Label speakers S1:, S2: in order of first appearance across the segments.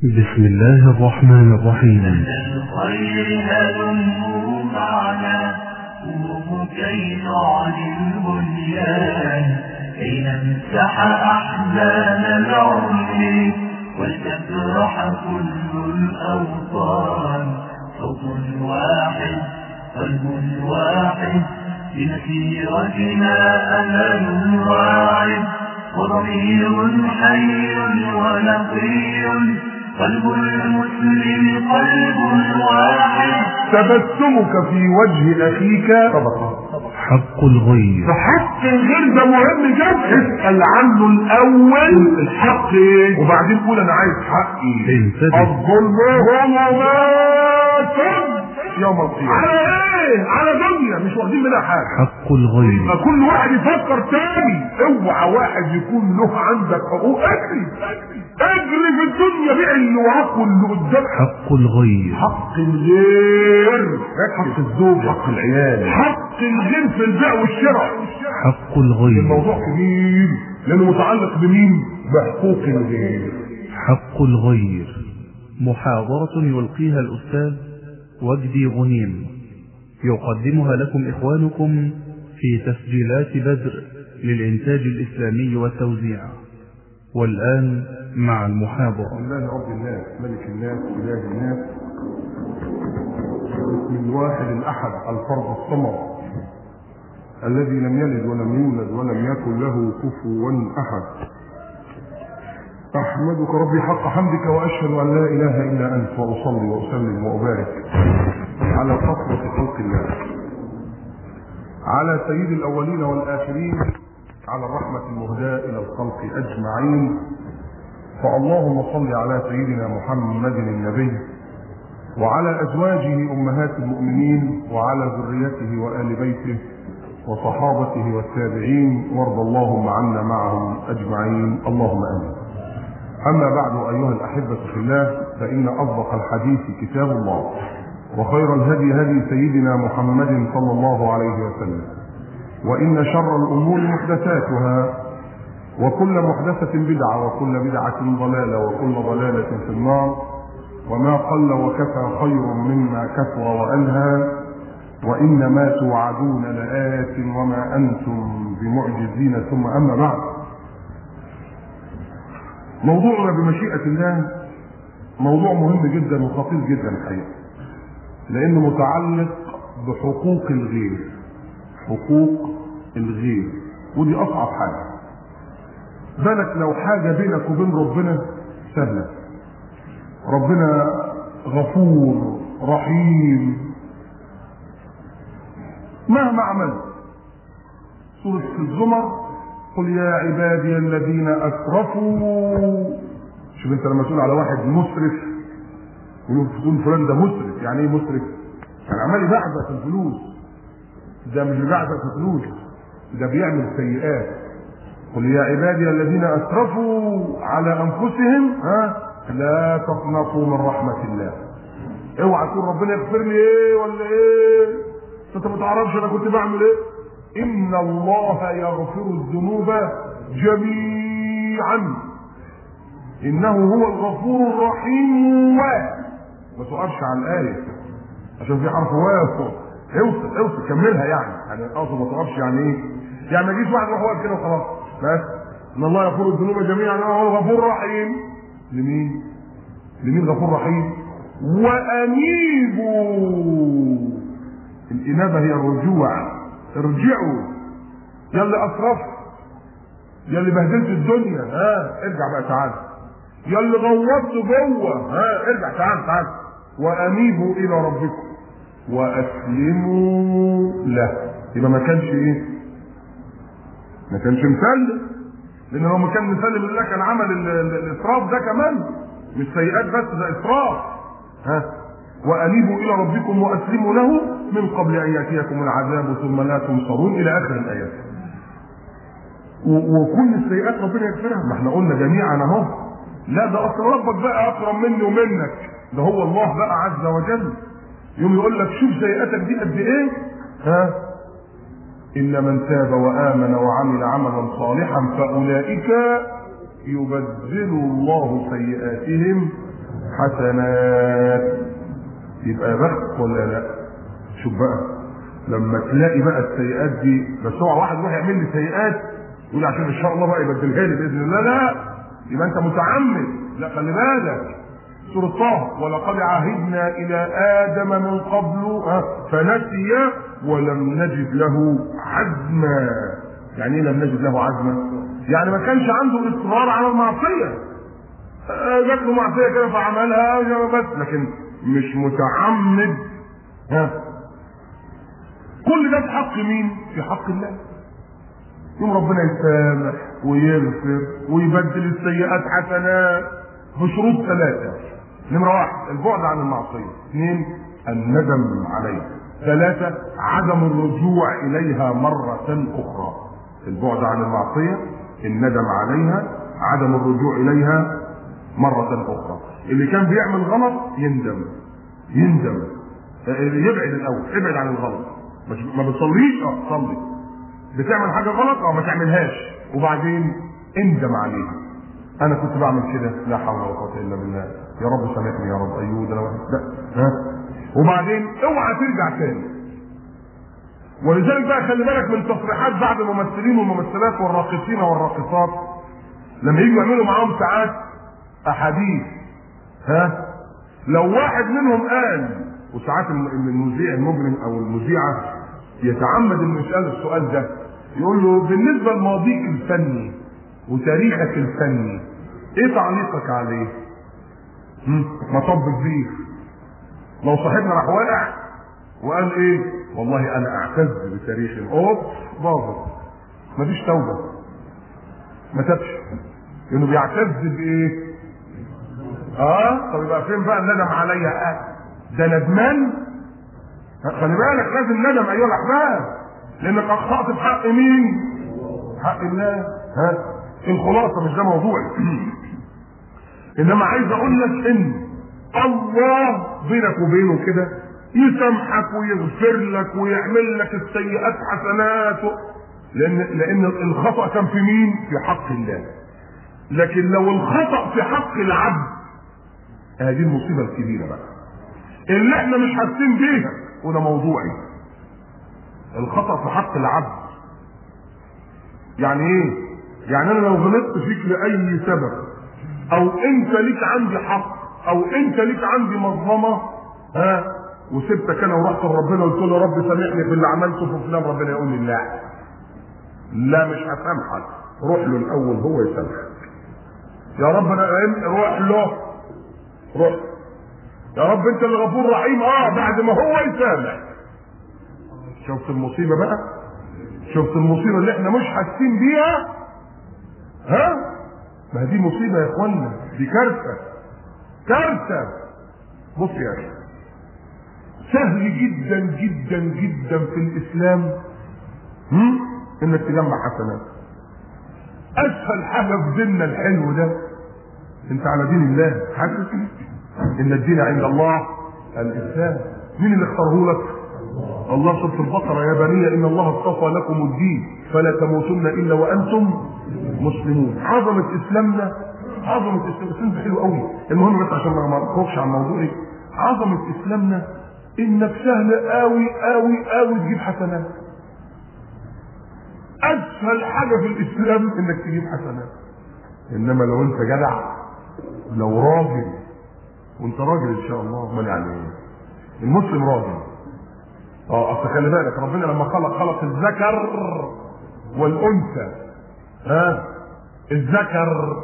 S1: بسم الله الرحمن الرحيم
S2: الخير هلموا معنا قوموا كي نعلي البنيان كي نمسح أحزان العمر ولتفرح كل الأوطان صوت واحد قلب واحد بمسيرتنا أمل واعد وضمير حي ونقي قلب المسلم قلب واحد
S3: تبسمك في وجه اخيك صدقه
S1: حق الغير
S3: فحق الغير ده مهم جدا اسال عنه الاول الحق ايه وبعدين قول انا عايز حقي
S1: انتبه.
S3: الظلم ظلمات يوم القيامه على ايه على دنيا مش واخدين منها حاجه
S1: حق الغير
S3: يبقى كل واحد يفكر تاني اوعى واحد يكون له عندك حقوق اجري اجري في الدنيا بيع اللي وراك واللي قدامك
S1: حق الغير
S3: حق الغير حق الزوج حق العيال حق الغير في البيع والشراء
S1: حق الغير
S3: الموضوع كبير لانه متعلق بمين بحقوق الغير
S1: حق الغير محاضرة يلقيها الأستاذ وجدي غنيم يقدمها لكم إخوانكم في تسجيلات بدر للإنتاج الإسلامي والتوزيع والآن مع المحاضرة
S3: بسم الله رب الناس ملك الناس اله الناس بسم الواحد الاحد الفرد الصمد الذي لم يلد ولم يولد ولم يكن له كفوا احد احمدك ربي حق حمدك واشهد ان لا اله الا انت واصلي واسلم وابارك على صفوه خلق الله على سيد الاولين والاخرين على الرحمه المهداه الى الخلق اجمعين فاللهم صل على سيدنا محمد النبي وعلى ازواجه امهات المؤمنين وعلى ذريته وال بيته وصحابته والتابعين وارض اللهم عنا معهم اجمعين اللهم امين. اما بعد ايها الاحبه في الله فان اصدق الحديث كتاب الله وخير الهدي هدي سيدنا محمد صلى الله عليه وسلم وان شر الامور محدثاتها وكل محدثة بدعة وكل بدعة ضلالة وكل ضلالة في النار وما قل وكفى خير مما كثر وألهى وإنما توعدون لآت وما أنتم بمعجزين ثم أما بعد موضوعنا بمشيئة الله موضوع مهم جدا وخطير جدا الحقيقة لأنه متعلق بحقوق الغير حقوق الغير ودي أصعب حاجة بالك لو حاجة بينك وبين ربنا سهلة ربنا غفور رحيم مهما عملت سورة الزمر قل يا عبادي الذين أسرفوا شوف انت لما تقول على واحد مسرف تقول فلان ده مسرف يعني ايه مسرف؟ يعني عمال يبعزق في الفلوس ده مش بيبعزق في الفلوس ده بيعمل سيئات قل يا عبادي الذين اسرفوا على انفسهم ها لا تقنطوا من رحمه الله اوعى تقول ربنا يغفر لي ايه ولا ايه انت ما تعرفش انا كنت بعمل ايه ان الله يغفر الذنوب جميعا انه هو الغفور الرحيم ما تقفش على الايه عشان في حرف واو اوصل اوصل كملها يعني يعني اقصد ما تقفش يعني ايه يعني ما يجيش واحد يروح واقف كده وخلاص بس ان الله يغفر الذنوب جميعا انه هو الغفور الرحيم لمين؟ لمين غفور رحيم؟ وانيبوا الانابه هي الرجوع ارجعوا يا اللي اسرفت يا اللي بهدلت الدنيا ها ارجع بقى تعالى يا اللي غوطت جوه ها ارجع تعالى تعالى وانيبوا الى ربكم واسلموا له يبقى ما كانش ايه؟ ما كانش مسلم لان لو ما كان مسلم لله كان عمل ال- ال- الاسراف ده كمان مش سيئات بس ده اسراف ها وانيبوا الى ربكم واسلموا له من قبل ان ياتيكم العذاب ثم لا تنصرون الى اخر الايات و- وكل السيئات ربنا يغفرها ما احنا قلنا جميعا اهو لا ده اصل ربك بقى اكرم مني ومنك ده هو الله بقى عز وجل يوم يقول لك شوف سيئاتك دي قد ايه ها إلا من تاب وآمن وعمل عملا صالحا فأولئك يبدل الله سيئاتهم حسنات يبقى يا بخت ولا لا شوف بقى لما تلاقي بقى السيئات دي بس هو واحد يروح يعمل لي سيئات يقول عشان ان شاء الله بقى يبدلها لي باذن الله لا يبقى انت متعمد لا خلي بالك سورة طه ولقد عهدنا إلى آدم من قبل ها، فنسي ولم نجد له عزما يعني ايه لم نجد له عزما؟ يعني ما كانش عنده إصرار على المعصية آه، جات له معصية كده فعملها بس لكن مش متعمد ها كل ده في حق مين؟ في حق الله يوم ربنا يسامح ويغفر ويبدل السيئات حسنات بشروط ثلاثة نمرة واحد البعد عن المعصية اثنين الندم عليها ثلاثة عدم الرجوع إليها مرة أخرى البعد عن المعصية الندم عليها عدم الرجوع إليها مرة أخرى اللي كان بيعمل غلط يندم يندم يبعد الأول ابعد عن الغلط مش ما بتصليش اه صلي بتعمل حاجة غلط اه ما تعملهاش وبعدين اندم عليها انا كنت بعمل كده لا حول ولا قوه الا بالله يا رب سامحني يا رب ايوه ده انا واحد لا ها وبعدين اوعى ترجع تاني ولذلك بقى خلي بالك من تصريحات بعض الممثلين والممثلات والراقصين والراقصات لما يجوا يعملوا معاهم ساعات احاديث ها لو واحد منهم قال وساعات الم- المذيع المجرم او المذيعه يتعمد انه يسال السؤال ده يقول له بالنسبه لماضيك الفني وتاريخك الفني ايه تعليقك عليه؟ هم؟ مطب كبير لو صاحبنا راح واقع وقال ايه؟ والله انا اعتز بتاريخي اوب باظت مفيش توبه ما تبش لانه بيعتز بايه؟ اه طب يبقى فين بقى الندم عليا آه. ده ندمان خلي بالك لازم ندم ايها الاحباب لانك اخطات في حق مين؟ حق الله ها الخلاصه مش ده موضوعي انما عايز اقول لك ان الله بينك وبينه كده يسامحك ويغفر لك ويعمل لك السيئات حسنات و... لان لان الخطا كان في مين؟ في حق الله لكن لو الخطا في حق العبد هذه المصيبه الكبيره بقى اللي احنا مش حاسين بيها وده موضوعي الخطا في حق العبد يعني ايه يعني انا لو غلطت فيك لاي سبب او انت ليك عندي حق او انت ليك عندي مظلمه ها وسبتك انا ورحت لربنا وقلت له رب سامحني في اللي عملته في فلان ربنا يقول لي لا لا مش هسامحك روح له الاول هو يسامحك يا رب انا روح له روح يا رب انت اللي غفور رحيم اه بعد ما هو يسامح شفت المصيبه بقى شفت المصيبه اللي احنا مش حاسين بيها ها ما هي دي مصيبه يا اخوانا دي كارثه كارثه بص يا اخي سهل جدا جدا جدا في الاسلام هم؟ انك تجمع حسنات اسهل حاجه في ديننا الحلو ده انت على دين الله حاسس ان الدين عند الله الاسلام مين اللي اختاره لك الله سورة البقرة يا بني إن الله اصطفى لكم الدين فلا تموتن إلا وأنتم مسلمون عظمة إسلامنا عظمة إسلام إسلام حلو قوي المهم بس عشان ما نخرجش عن موضوعي عظمة إسلامنا إنك سهل قوي قوي قوي تجيب حسنات أسهل حاجة في الإسلام إنك تجيب حسنات إنما لو أنت جدع لو راجل وأنت راجل إن شاء الله أمال يعني إيه؟ المسلم راجل اه اصل خلي بالك ربنا لما خلق خلق الذكر والانثى ها الذكر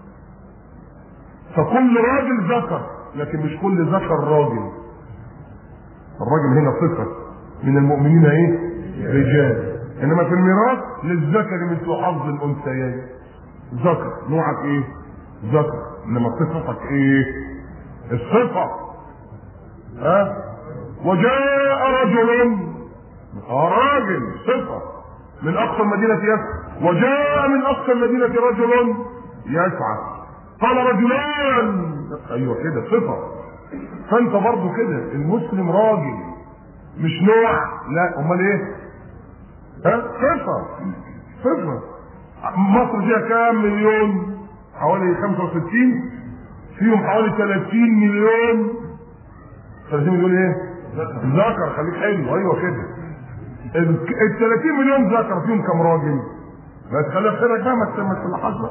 S3: فكل راجل ذكر لكن مش كل ذكر راجل الراجل هنا صفه من المؤمنين ايه رجال انما في الميراث للذكر مثل حظ الانثيين ذكر نوعك ايه ذكر انما صفتك ايه الصفه ها وجاء رجل اه راجل صفة من أقصى المدينة يسعى وجاء من أقصى المدينة رجل يسعى قال رجلان أيوة كده صفة فأنت برضو كده المسلم راجل مش نوع لا أمال إيه؟ ها صفة صفة مصر فيها كام مليون؟ حوالي 65 فيهم حوالي 30 مليون 30 مليون ايه؟ ذكر خليك حلو ايوه كده ال 30 مليون ذكر فيهم كم راجل؟ بس خليها في سرك بقى ما ت- ما تلحقش بقى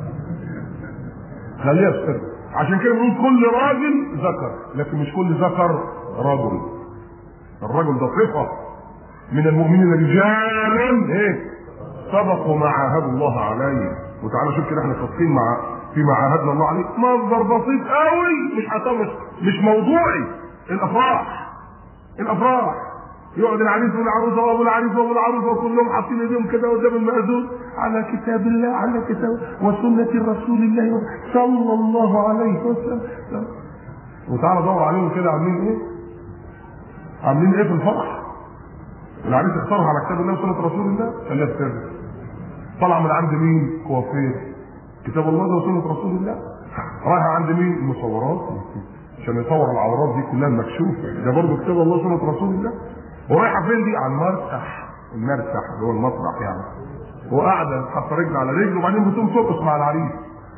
S3: خليها في سرك عشان كده بنقول كل راجل ذكر لكن مش كل ذكر رجل الرجل ده صفه من المؤمنين رجالا ايه صدقوا ما عاهدوا الله عليه وتعالى شوف كده احنا صادقين مع فيما عاهدنا الله عليه مصدر بسيط قوي مش هتمش مش موضوعي الافراح الافراح يقعد العريس والعروسه وابو العريس وابو العروسه وكلهم حاطين ايديهم كده قدام المأذون على كتاب الله على كتاب وسنة رسول الله صلى الله عليه وسلم وتعالى دور عليهم كده عاملين ايه؟ عاملين ايه في الفرح؟ العريس اختارها على كتاب الله وسنة رسول الله خليها في سر طلع من عند مين؟ كوافير كتاب الله ده وسنة رسول الله رايح عند مين؟ المصورات عشان يصور العورات دي كلها المكشوفة ده برضه كتاب الله وسنة رسول الله ورايحة فين دي؟ على المرسح المرسح اللي هو المسرح يعني وقاعدة حاطة رجل على رجل وبعدين بتقوم ترقص مع العريس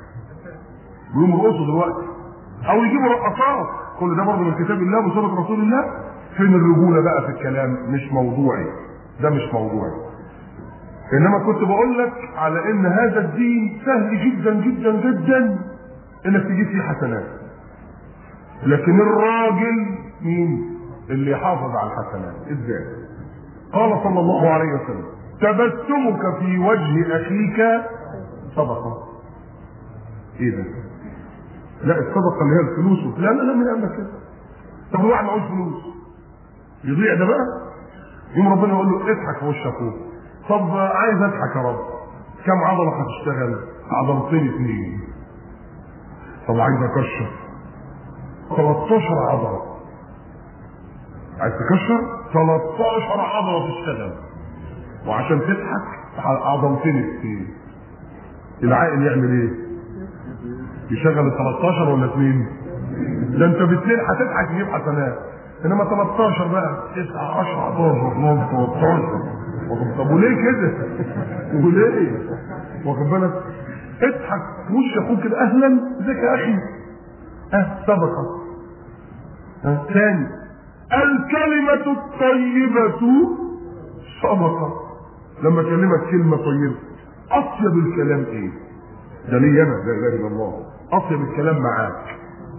S3: بيقوموا يرقصوا دلوقتي او يجيبوا رقصات كل ده برضه من كتاب الله وسنة رسول الله فين الرجولة بقى في الكلام مش موضوعي ده مش موضوعي انما كنت بقول لك على ان هذا الدين سهل جدا جدا جدا انك تجيب فيه حسنات لكن الراجل مين اللي يحافظ على الحسنات ازاي قال صلى الله عليه وسلم تبسمك في وجه اخيك صدقه ايه ده لا الصدقه اللي هي الفلوس لا لا لا من قال كده طب الواحد معهوش فلوس يضيع ده بقى يوم ربنا يقول له اضحك في وش اخوك طب عايز اضحك يا رب كم عضله هتشتغل عضلتين اثنين طب عايز اكشر 13 عضله عايز تكشر 13 عضله تشتغل وعشان تضحك عضلتين اثنين العاقل يعمل ايه؟ يشغل ال 13 ولا اثنين؟ ده انت باثنين هتضحك تجيب حسنات انما 13 بقى 9 10 11 12 13 واخد- طب وليه كده؟ وليه؟ واخد بالك؟ اضحك في وش اخوك كده اهلا ازيك يا اخي؟ اه صدقه اه ثاني الكلمة الطيبة صدقة لما اكلمك كلمة طيبة اطيب الكلام ايه؟ ده لي انا لا اله الا الله اطيب الكلام معاك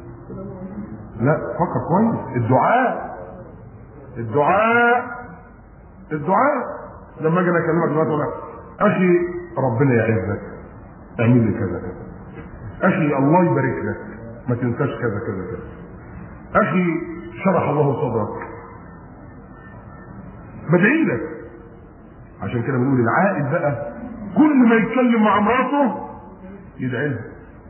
S3: لا فكر كويس الدعاء الدعاء الدعاء لما اجي أنا اكلمك دلوقتي اقول لك اخي ربنا يعزك اعمل لي كذا كذا اخي الله يبارك لك ما تنساش كذا كذا كذا اخي شرح الله صدرك بدعي لك عشان كده بنقول العائد بقى كل ما يتكلم مع مراته يدعي لها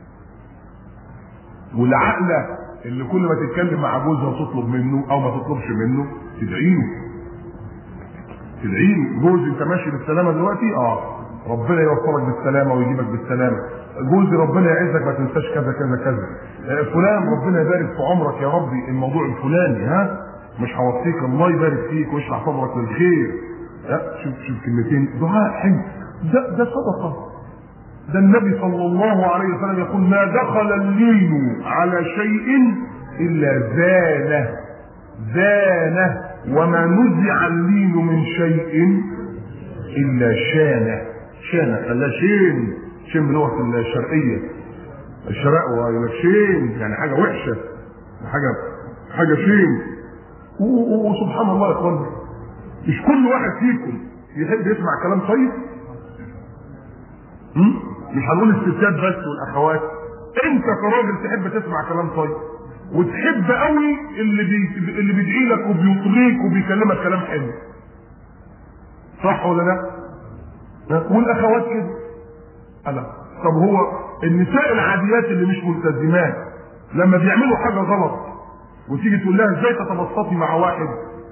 S3: والعقلة اللي كل ما تتكلم مع جوزها تطلب منه او ما تطلبش منه تدعي له تدعي له جوز انت ماشي بالسلامه دلوقتي اه ربنا يوفقك بالسلامه ويجيبك بالسلامه جوزي ربنا يعزك ما تنساش كذا كذا كذا آه، فلان ربنا يبارك في عمرك يا ربي الموضوع الفلاني ها مش هوصيك الله يبارك فيك ويشرح صدرك للخير لا شوف شوف كلمتين دعاء حلو ده ده صدقه ده النبي صلى الله عليه وسلم يقول ما دخل اللين على شيء الا زانه زانه وما نزع اللين من شيء الا شانه شانه خلاه شين شين بلغه الشرقيه الشرق ويقول لك شين يعني حاجه وحشه حاجه حاجه شين و- و- وسبحان الله يا اخوانا مش كل واحد فيكم يحب يسمع كلام طيب هم؟ مش هنقول الستات بس والاخوات انت كراجل تحب تسمع كلام طيب وتحب قوي اللي بي... اللي بيدعي لك وبيطريك وبيكلمك كلام حلو صح ولا لا؟ ها؟ والاخوات كده ألا طب هو النساء العاديات اللي مش ملتزمات لما بيعملوا حاجه غلط وتيجي تقول لها ازاي تتبسطي مع واحد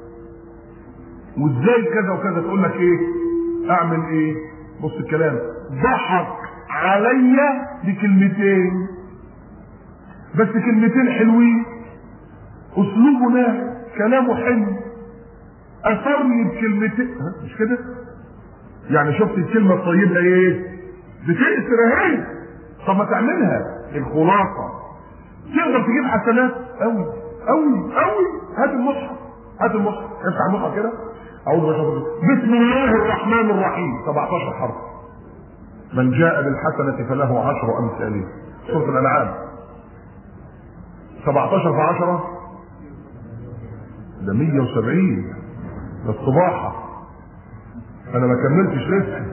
S3: وازاي كذا وكذا تقول لك ايه اعمل ايه بص الكلام ضحك عليا بكلمتين بس كلمتين حلوين اسلوبه ناعم كلامه حلو اثرني بكلمتين ها، مش كده يعني شفت الكلمه الطيبه ايه بتأثر اهي طب ما تعملها الخلاصه تقدر تجيب حسنات قوي قوي قوي هات المصحف هات المصحف افتح المصحف كده اعوذ بالله بسم الله الرحمن الرحيم 17 حرف من جاء بالحسنة فله عشر أمثالها سورة الأنعام 17 في 10 ده 170 ده الصباحة أنا ما كملتش لسه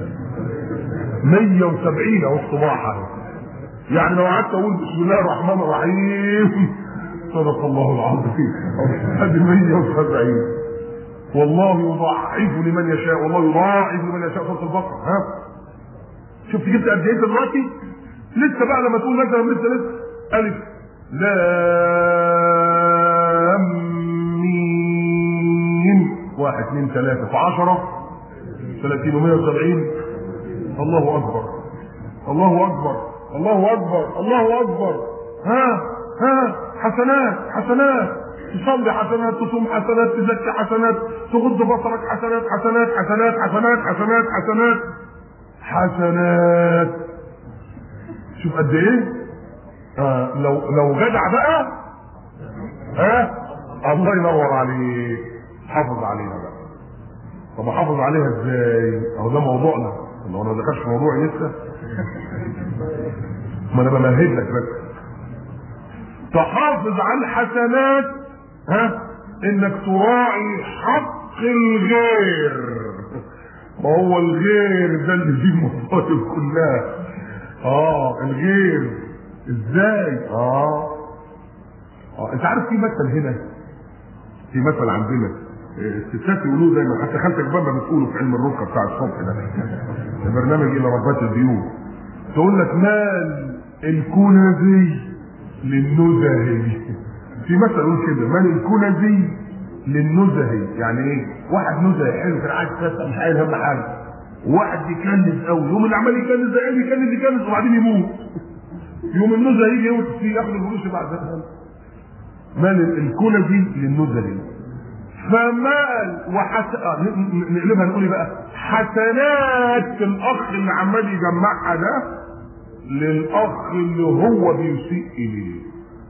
S3: 170 أهو الصباحة يعني لو قعدت أقول بسم الله الرحمن الرحيم صدق الله العظيم هذه 170 والله يضاعف لمن يشاء والله يضاعف لمن يشاء سورة البقرة ها شفت جبت قد ايه دلوقتي لسه بقى لما تقول مثلا لسه لسه الف لام ميم واحد اثنين ثلاثة في عشرة ثلاثين ومية وسبعين الله أكبر الله أكبر الله أكبر الله أكبر ها ها حسنات حسنات تصلي حسنات تصوم حسنات تزكي حسنات تغض بصرك حسنات حسنات حسنات حسنات حسنات حسنات حسنات شوف قد ايه آه لو لو جدع بقى ها آه الله ينور عليك حافظ عليها بقى طب احافظ عليها ازاي اهو ده موضوعنا لو انا ما دخلش في موضوعي لسه ما انا بمهد لك بس تحافظ على الحسنات ها انك تراعي حق الغير ما هو الغير ده اللي فيه المصائب كلها اه الغير ازاي اه اه انت عارف في مثل هنا في مثل عندنا الستات يقولوه دايما حتى خالتك بابا بتقوله في علم الرقى بتاع الصبح ده البرنامج الى ربات البيوت تقول لك مال الكنزي للنزهي في مثل يقول كده مال الكنزي للنزهي يعني ايه واحد نزهي حلو كان قاعد فاتح مش عايل هم حاجه واحد يكنز قوي يوم اللي عمال يكنز ده يكنز يكنز وبعدين يموت يوم النزهه يجي يموت فيه ياخد الفلوس بعد ذلك مال الكنزي للنزهي فمال وحس... آه نقلبها نقول ايه بقى حسنات الاخ اللي عمال يجمعها ده للاخ اللي هو بيسيء اليه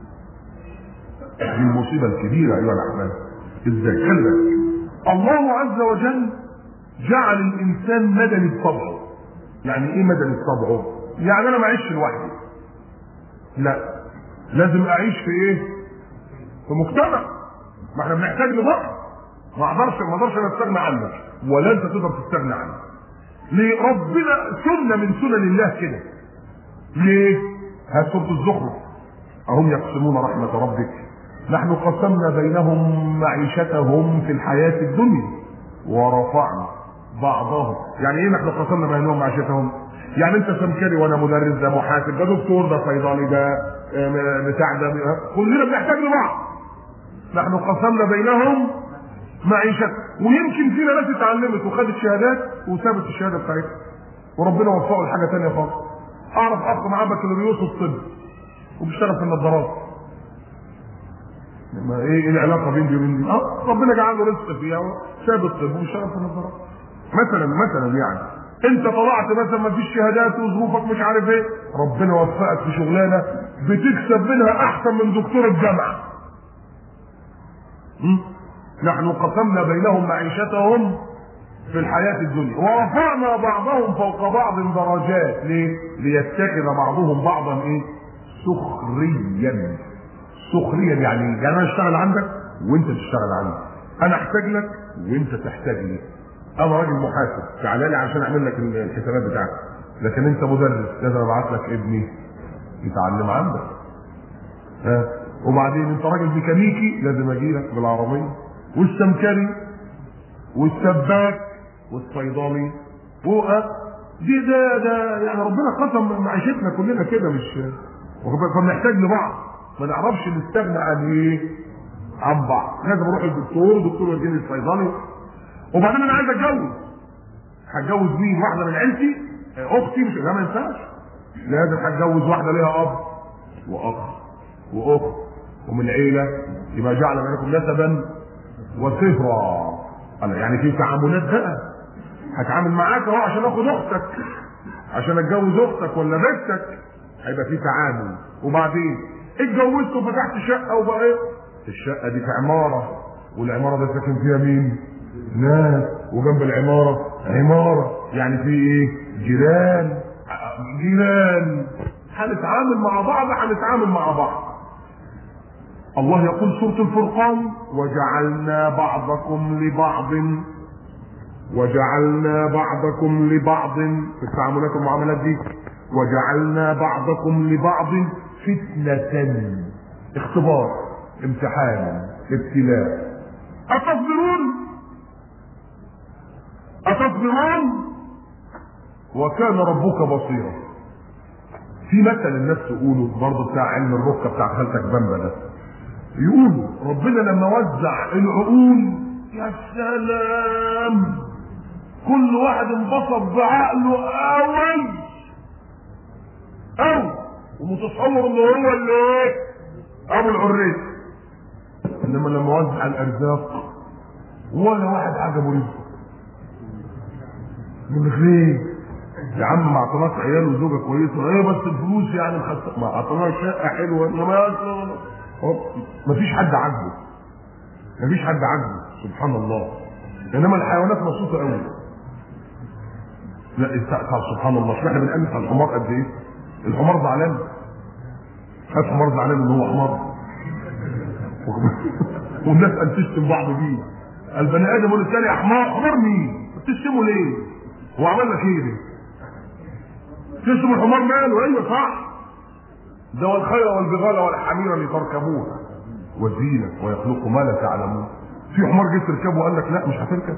S3: دي المصيبه الكبيره ايها الاحباب ازاي خلي بالك الله عز وجل جعل الانسان مدني بطبعه يعني ايه مدني بطبعه يعني انا ما اعيش لوحدي لا لازم اعيش في ايه في مجتمع ما احنا بنحتاج لبعض ما اقدرش ما اقدرش انا استغنى عنك ولا انت تقدر تستغنى عني ليه ربنا سنه من سنن الله كده ليه هات سوره الزخرف اهم يقسمون رحمه ربك نحن قسمنا بينهم معيشتهم في الحياه الدنيا ورفعنا بعضهم يعني ايه نحن قسمنا بينهم معيشتهم يعني انت سمكري وانا مدرس ده محاسب ده دكتور ده صيدلي ده بتاع ده كلنا بنحتاج لبعض نحن قسمنا بينهم معيشة ويمكن فينا ناس اتعلمت وخدت شهادات وسابت الشهاده بتاعتها وربنا وفقه لحاجه ثانيه خالص اعرف اخ معاه بكالوريوس الطب وبيشتغل في النظارات ما ايه ايه العلاقه بين دي وبين دي؟ اه ربنا جعل له رزق فيها ساب الطب وبيشتغل في النظارات مثلا مثلا يعني انت طلعت مثلا ما فيش شهادات وظروفك مش عارف ايه ربنا وفقك في شغلانه بتكسب منها احسن من دكتور الجامعه نحن قسمنا بينهم معيشتهم في الحياة الدنيا ورفعنا بعضهم فوق بعض درجات ليه؟ ليتخذ بعضهم بعضا ايه؟ سخريا سخريا يعني ايه؟ يعني انا اشتغل عندك وانت تشتغل عندي انا احتاج لك وانت تحتاج لي انا راجل محاسب تعالى لي عشان اعمل لك الحسابات بتاعتك لكن انت مدرس لازم ابعت لك ابني يتعلم عندك ها وبعدين انت راجل ميكانيكي لازم اجي لك بالعربيه والسمكري والسباك والصيدلي و دي ده ده يعني ربنا قسم معيشتنا كلنا كده مش فبنحتاج لبعض ما نعرفش نستغنى عن ايه؟ عن بعض لازم اروح للدكتور والدكتور يوديني الصيدلي وبعدين انا عايز اتجوز هتجوز مين؟ واحده من عيلتي اختي مش ده ما ينفعش لازم هتجوز واحده ليها اب واخ واخت ومن عيله يبقى جعل بينكم نسبا وصهرا يعني في تعاملات بقى هتعامل معاك اهو عشان اخد اختك عشان اتجوز اختك ولا بنتك هيبقى في تعامل وبعدين اتجوزت وفتحت شقه وبقى ايه الشقه دي في عماره والعماره ده ساكن فيها مين ناس وجنب العماره عماره يعني في ايه جيران جيران هنتعامل مع بعض هنتعامل مع بعض الله يقول سورة الفرقان وجعلنا بعضكم لبعض وجعلنا بعضكم لبعض في التعاملات والمعاملات دي وجعلنا بعضكم لبعض فتنة اختبار امتحان ابتلاء أتصبرون أتصبرون وكان ربك بصيرا في مثل الناس تقوله برضه بتاع علم الركه بتاع خالتك بامبا ده يقولوا ربنا لما وزع العقول يا سلام كل واحد انبسط بعقله قوي قوي ومتصور ان هو اللي ايه ابو العريس انما لما وزع الارزاق ولا واحد عجبه رزقه يقول لك ليه يا عم ما اعطيناش عيال وزوجه كويسه ايه بس الفلوس يعني مخسر ما اعطيناش شقه حلوه انما ما فيش حد عاجبه ما فيش حد عاجبه سبحان الله انما الحيوانات مبسوطه قوي لا استقطع سبحان الله احنا بنقلب على الحمار قد ايه الحمار زعلان هات حمار زعلان ان هو حمار والناس قال تشتم بعض بيه البني ادم يقول الثاني يا حمار حمار مين بتشتمه ليه هو عمل لك ايه تشتم الحمار ماله ايوه صح ده والخيل والبغال والحمير لتركبوها وزينة ويخلق ما لا تعلمون في حمار جه تركبه وقال لك لا مش هتركب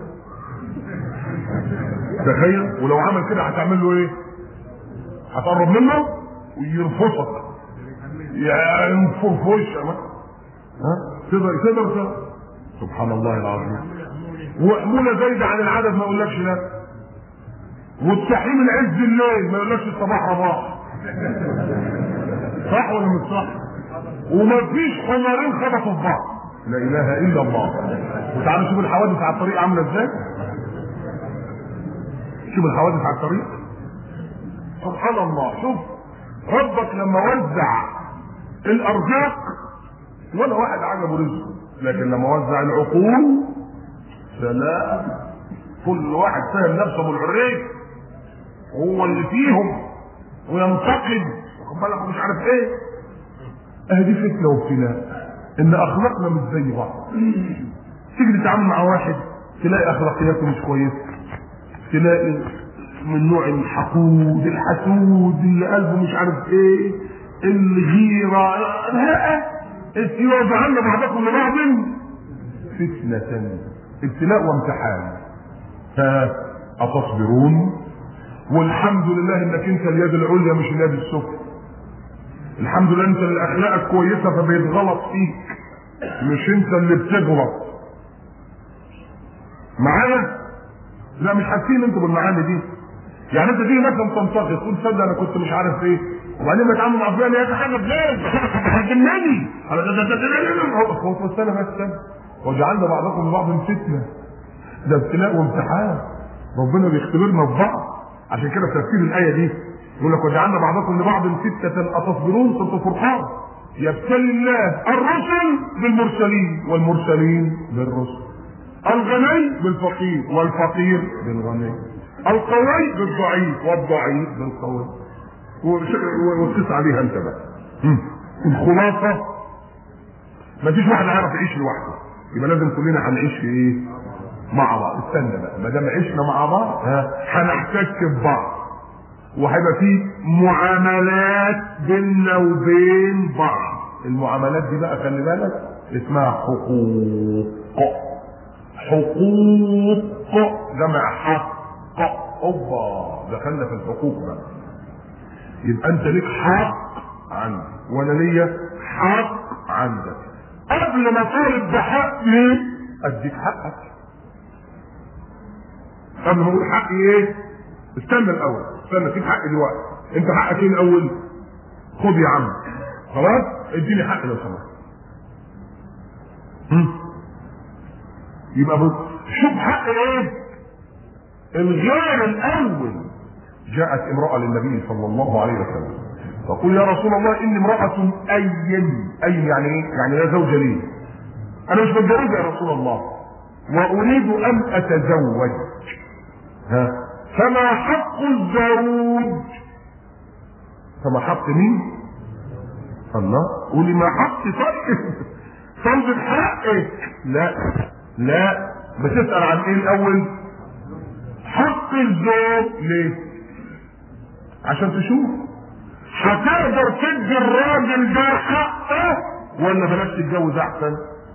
S3: تخيل ولو عمل كده هتعمل له ايه هتقرب منه ويرفصك ينفر في وشك ها تقدر تقدر تقدر سبحان الله العظيم وحمولة زايدة عن العدد ما يقولكش لا والتحريم العز الليل ما يقولكش الصباح رباح صح ولا مش صح؟ ومفيش حمارين خبطوا في بعض لا اله الا الله وتعالوا شوف الحوادث على الطريق عامله ازاي شوف الحوادث على الطريق سبحان الله شوف ربك لما وزع الارزاق ولا واحد عجبه رزقه لكن لما وزع العقول سلام كل واحد فاهم نفسه بالحريه هو اللي فيهم وينتقد واخد بالك ومش عارف ايه اهي دي فتنه وابتلاء ان اخلاقنا مش زي بعض تيجي تتعامل مع واحد تلاقي اخلاقياته مش كويسه تلاقي من نوع الحقود الحسود اللي قلبه مش عارف ايه الغيره لا يوزعن بعضكم لبعض فتنة ابتلاء وامتحان فأتصبرون والحمد لله انك انت اليد العليا مش اليد السفلى الحمد لله انت اللي اخلاقك كويسه فبيتغلط فيك مش انت اللي بتغلط معايا لا مش حاسين انتوا بالمعاني دي يعني انت تيجي مثلا تنتقد تقول تصدق انا كنت مش عارف ايه وبعدين ما اتعامل مع فلان يا اخي حاجه فلان هتجنني هو استنى بس استنى وجعلنا بعضكم لبعض فتنه ده ابتلاء وامتحان ربنا بيختبرنا في بعض عشان كده في تفسير الايه دي يقول لك وجعلنا بعضكم لبعض فتنه اتصبرون سوره الفرقان يبتلي الله الرسل بالمرسلين والمرسلين بالرسل الغني بالفقير والفقير بالغني القوي بالضعيف والضعيف بالقوي وقص عليها انت بقى الخلاصه مفيش واحد هيعرف يعيش لوحده يبقى لازم كلنا هنعيش في ايه؟ مع بعض استنى بقى ما دام عشنا مع بعض هنحتك ببعض وهيبقى في معاملات بيننا وبين بعض المعاملات دي بقى خلي بالك اسمها حقوق حقوق جمع حق اوبا دخلنا في الحقوق بقى يبقى انت ليك حق عندي وانا ليا حق عندك قبل ما طالب بحقي اديك حقك قبل ما اقول حقي ايه استنى الاول استنى فيك حق دلوقتي انت حقك ايه الاول خد يا عم خلاص اديني حق لو سمحت يبقى بص شوف حق ايه الغير الاول جاءت امرأة للنبي صلى الله عليه وسلم فقل يا رسول الله اني امراه ايم ايم يعني ايه؟ يعني لا زوج لي انا مش متجوزه يا رسول الله واريد ان اتزوج ها فما حق الزوج فما حق مين الله قولي ما حق طيب صلب حقك لا لا بتسأل عن ايه الاول حق الزوج ليه عشان تشوف هتقدر تدي الراجل ده حقه ولا بلاش تتجوز احسن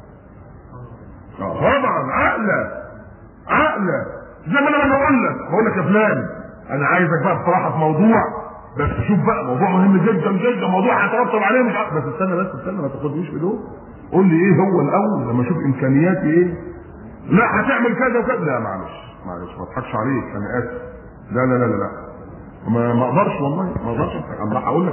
S3: طبعا عقله عقله زي ما انا بقول لك بقول لك يا فلان انا عايزك بقى بصراحه في موضوع بس شوف بقى موضوع مهم جدا جدا موضوع هترتب عليه مش عارف بس استنى بس استنى ما تاخدنيش في دول قول لي ايه هو الاول لما اشوف امكانياتي ايه لا هتعمل كذا وكذا لا معلش معلش ما اضحكش عليك انا اسف لا لا لا لا, لا. ما ما اقدرش والله ما اقدرش الله هقول لك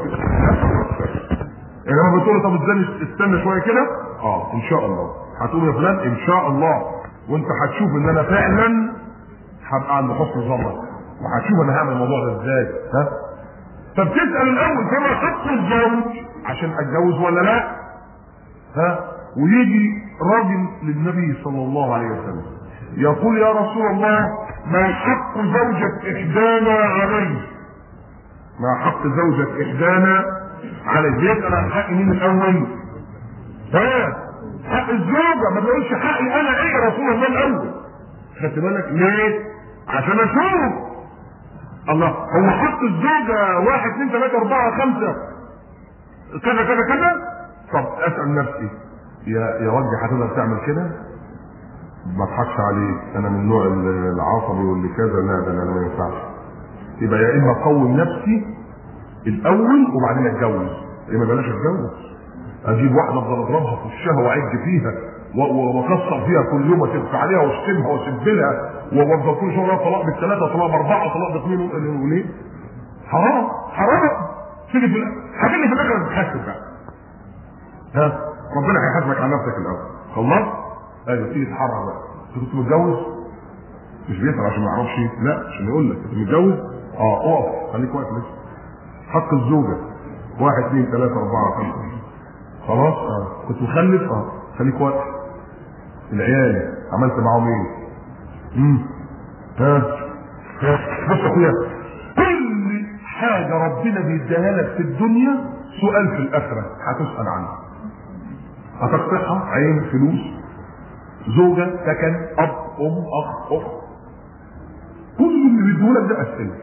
S3: انما بتقول له طب استنى استنى شويه كده اه ان شاء الله هتقول يا فلان ان شاء الله وانت هتشوف ان انا فعلا هبقى عند حسن ظنك وهتشوف انا هعمل الموضوع ده ازاي ها فبتسال الاول كما حق الزوج عشان اتجوز ولا لا ها ويجي راجل للنبي صلى الله عليه وسلم يقول يا رسول الله ما حق زوجة إحدانا عليه ما حق زوجة إحدانا عليه يسأل عن حق مين الأول ها حق الزوجة ما بيقولش حقي أنا إيه يا رسول الله الأول خدت بالك ليه؟ عشان أشوف الله هو حق الزوجة واحد اثنين ثلاثة أربعة خمسة كذا كذا كذا طب أسأل نفسي يا يا وجه هتقدر تعمل كده؟ ما اضحكش عليك انا من النوع العصبي واللي كذا لا ده انا ما ينفعش يبقى يا اما اقوم نفسي الاول وبعدين اتجوز يا اما بلاش اتجوز اجيب واحده افضل اضربها في وشها واعج فيها واكسر فيها كل يوم واتف عليها واشتمها واسبلها وافضل كل شويه طلاق بالثلاثه طلاق باربعه طلاق باثنين وليه؟ حرام حرام تيجي في هتيجي في الاخر تتحاسب بقى ها ربنا هيحاسبك على نفسك الاول خلصت؟ ايوه تيجي تحرر بقى انت كنت متجوز مش بيسأل عشان ما يعرفش لا عشان يقول لك كنت متجوز اه اقف خليك واقف لسه حق الزوجة واحد اثنين ثلاثة أربعة خمسة خلاص اه كنت مخلف اه خليك واقف العيال عملت معاهم ايه؟ امم ها ها بص يا اخويا كل حاجة ربنا بيديها لك في الدنيا سؤال في الآخرة هتسأل عنها هتقطعها عين فلوس زوجة سكن أب أم أخ أخت كل اللي بيديهولك ده أسئلة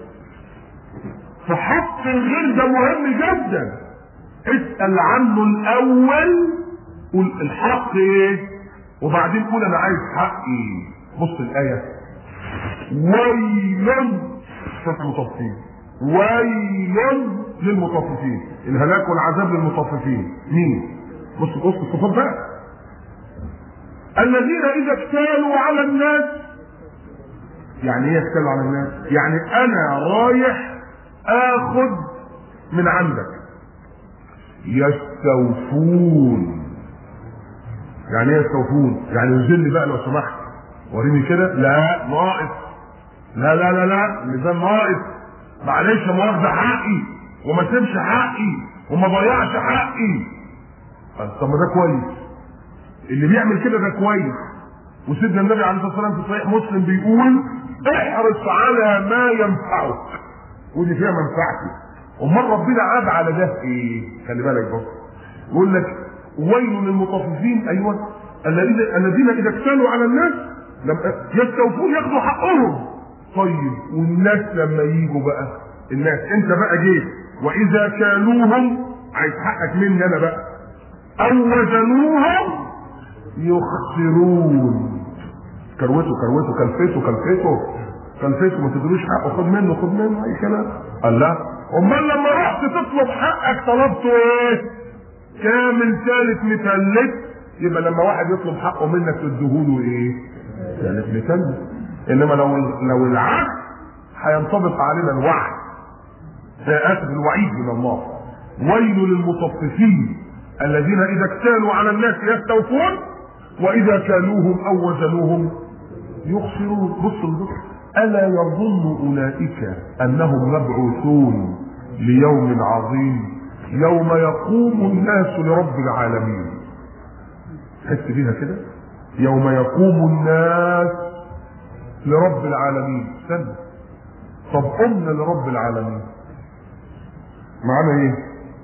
S3: فحق الغير ده مهم جدا اسأل عنه الأول قول الحق إيه وبعدين قول أنا عايز حقي بص الآية ويل للمطففين ويل للمطففين الهلاك والعذاب للمطففين مين؟ بص بص الصفات بقى الذين اذا اكتالوا على الناس يعني ايه يكتالوا على الناس يعني انا رايح اخد من عندك يستوفون يعني ايه يستوفون يعني ينزل بقى لو سمحت وريني كده لا ناقص لا لا لا لا الميزان ناقص معلش ما واخد حقي وما سيبش حقي وما ضيعش حقي طب ما ده كويس اللي بيعمل كده ده كويس وسيدنا النبي عليه الصلاه والسلام في صحيح مسلم بيقول احرص على ما ينفعك ودي فيها منفعتي امال ربنا عاد على ده ايه خلي بالك بص يقول لك ويل للمطففين ايوه الذين الذين اذا اكتالوا على الناس لما يستوفون ياخذوا حقهم طيب والناس لما يجوا بقى الناس انت بقى جيت واذا كالوهم عايز حقك مني انا بقى او وزنوهم يخسرون كروته كروته كلفته كلفته كلفته ما تدروش حقه خد منه خد منه اي كلام قال لا امال لما رحت تطلب حقك طلبته ايه كامل ثالث مثلث يبقى لما واحد يطلب حقه منك تديهوله ايه ثالث مثلث انما لو لو العكس هينطبق علينا الوعد اسف الوعيد من الله ويل للمطففين الذين اذا اكتالوا على الناس يستوفون واذا كالوهم او وزنوهم يخسرون بص البص الا يظن اولئك انهم مبعوثون ليوم عظيم يوم يقوم الناس لرب العالمين حس بيها كده يوم يقوم الناس لرب العالمين استنى طب قمنا لرب العالمين معانا ايه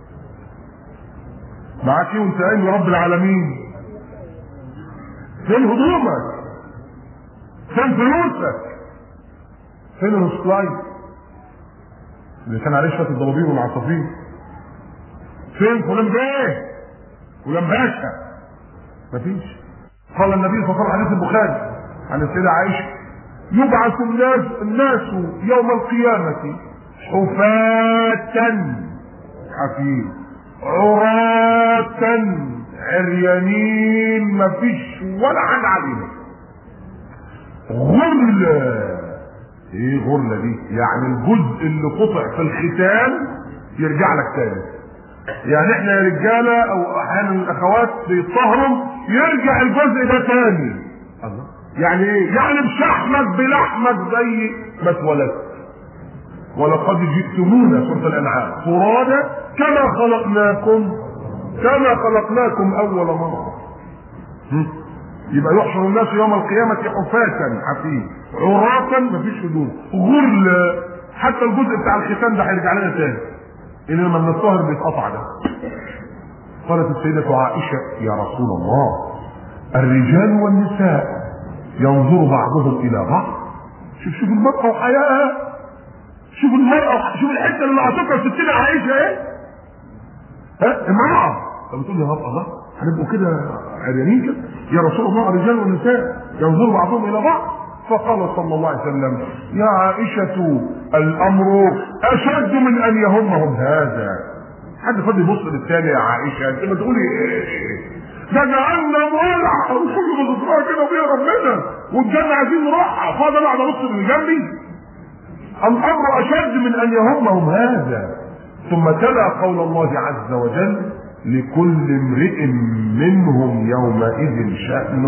S3: معاك ايه وانت قايم لرب العالمين فين هدومك فين فلوسك فين السلايد اللي كان عليه شويه الضبابير والعصافير فين فلان بيه فلان باشا مفيش قال النبي صلى الله عليه وسلم البخاري عن السيده عائشه يبعث الناس الناس يوم القيامه حفاة حفيظ عراة عريانين مفيش ولا حاجة عليهم غرلة ايه غرلة دي يعني الجزء اللي قطع في الختان يرجع لك تاني يعني احنا يا رجالة او احيانا الاخوات بيطهروا يرجع الجزء ده تاني الله يعني ايه يعني بشحمك بلحمك زي ما اتولدت ولقد جئتمونا سورة الأنعام فرادى كما خلقناكم كما خلقناكم أول مرة يبقى يحشر الناس يوم القيامة حفاة حفيظ عراة مفيش هدوم غرل حتى الجزء بتاع الختان ده هيرجع لنا تاني إن لما من الطاهر بيتقطع ده قالت السيدة عائشة يا رسول الله الرجال والنساء ينظر بعضهم إلى بعض شوف شوف المرأة وحياءها شوف المرأة شوف الحتة اللي أعطتها ستنا عائشة إيه؟ ها امرأة فبتقول يا رب الله هنبقوا كده عريانين كده يا رسول الله الرجال والنساء ينظر بعضهم إلى بعض فقال صلى الله عليه وسلم يا عائشة الأمر أشد من أن يهمهم هذا حد فاضي يبص للتاني يا عائشة أنت بتقولي إيه؟ ده جهنم ولع وكل ما تطلع كده وبيهرب منها والجنة عايزين نروحها فاضي انا قاعد ابص اللي جنبي الامر اشد من ان يهمهم هذا ثم تلا قول الله عز وجل لكل امرئ منهم يومئذ شأن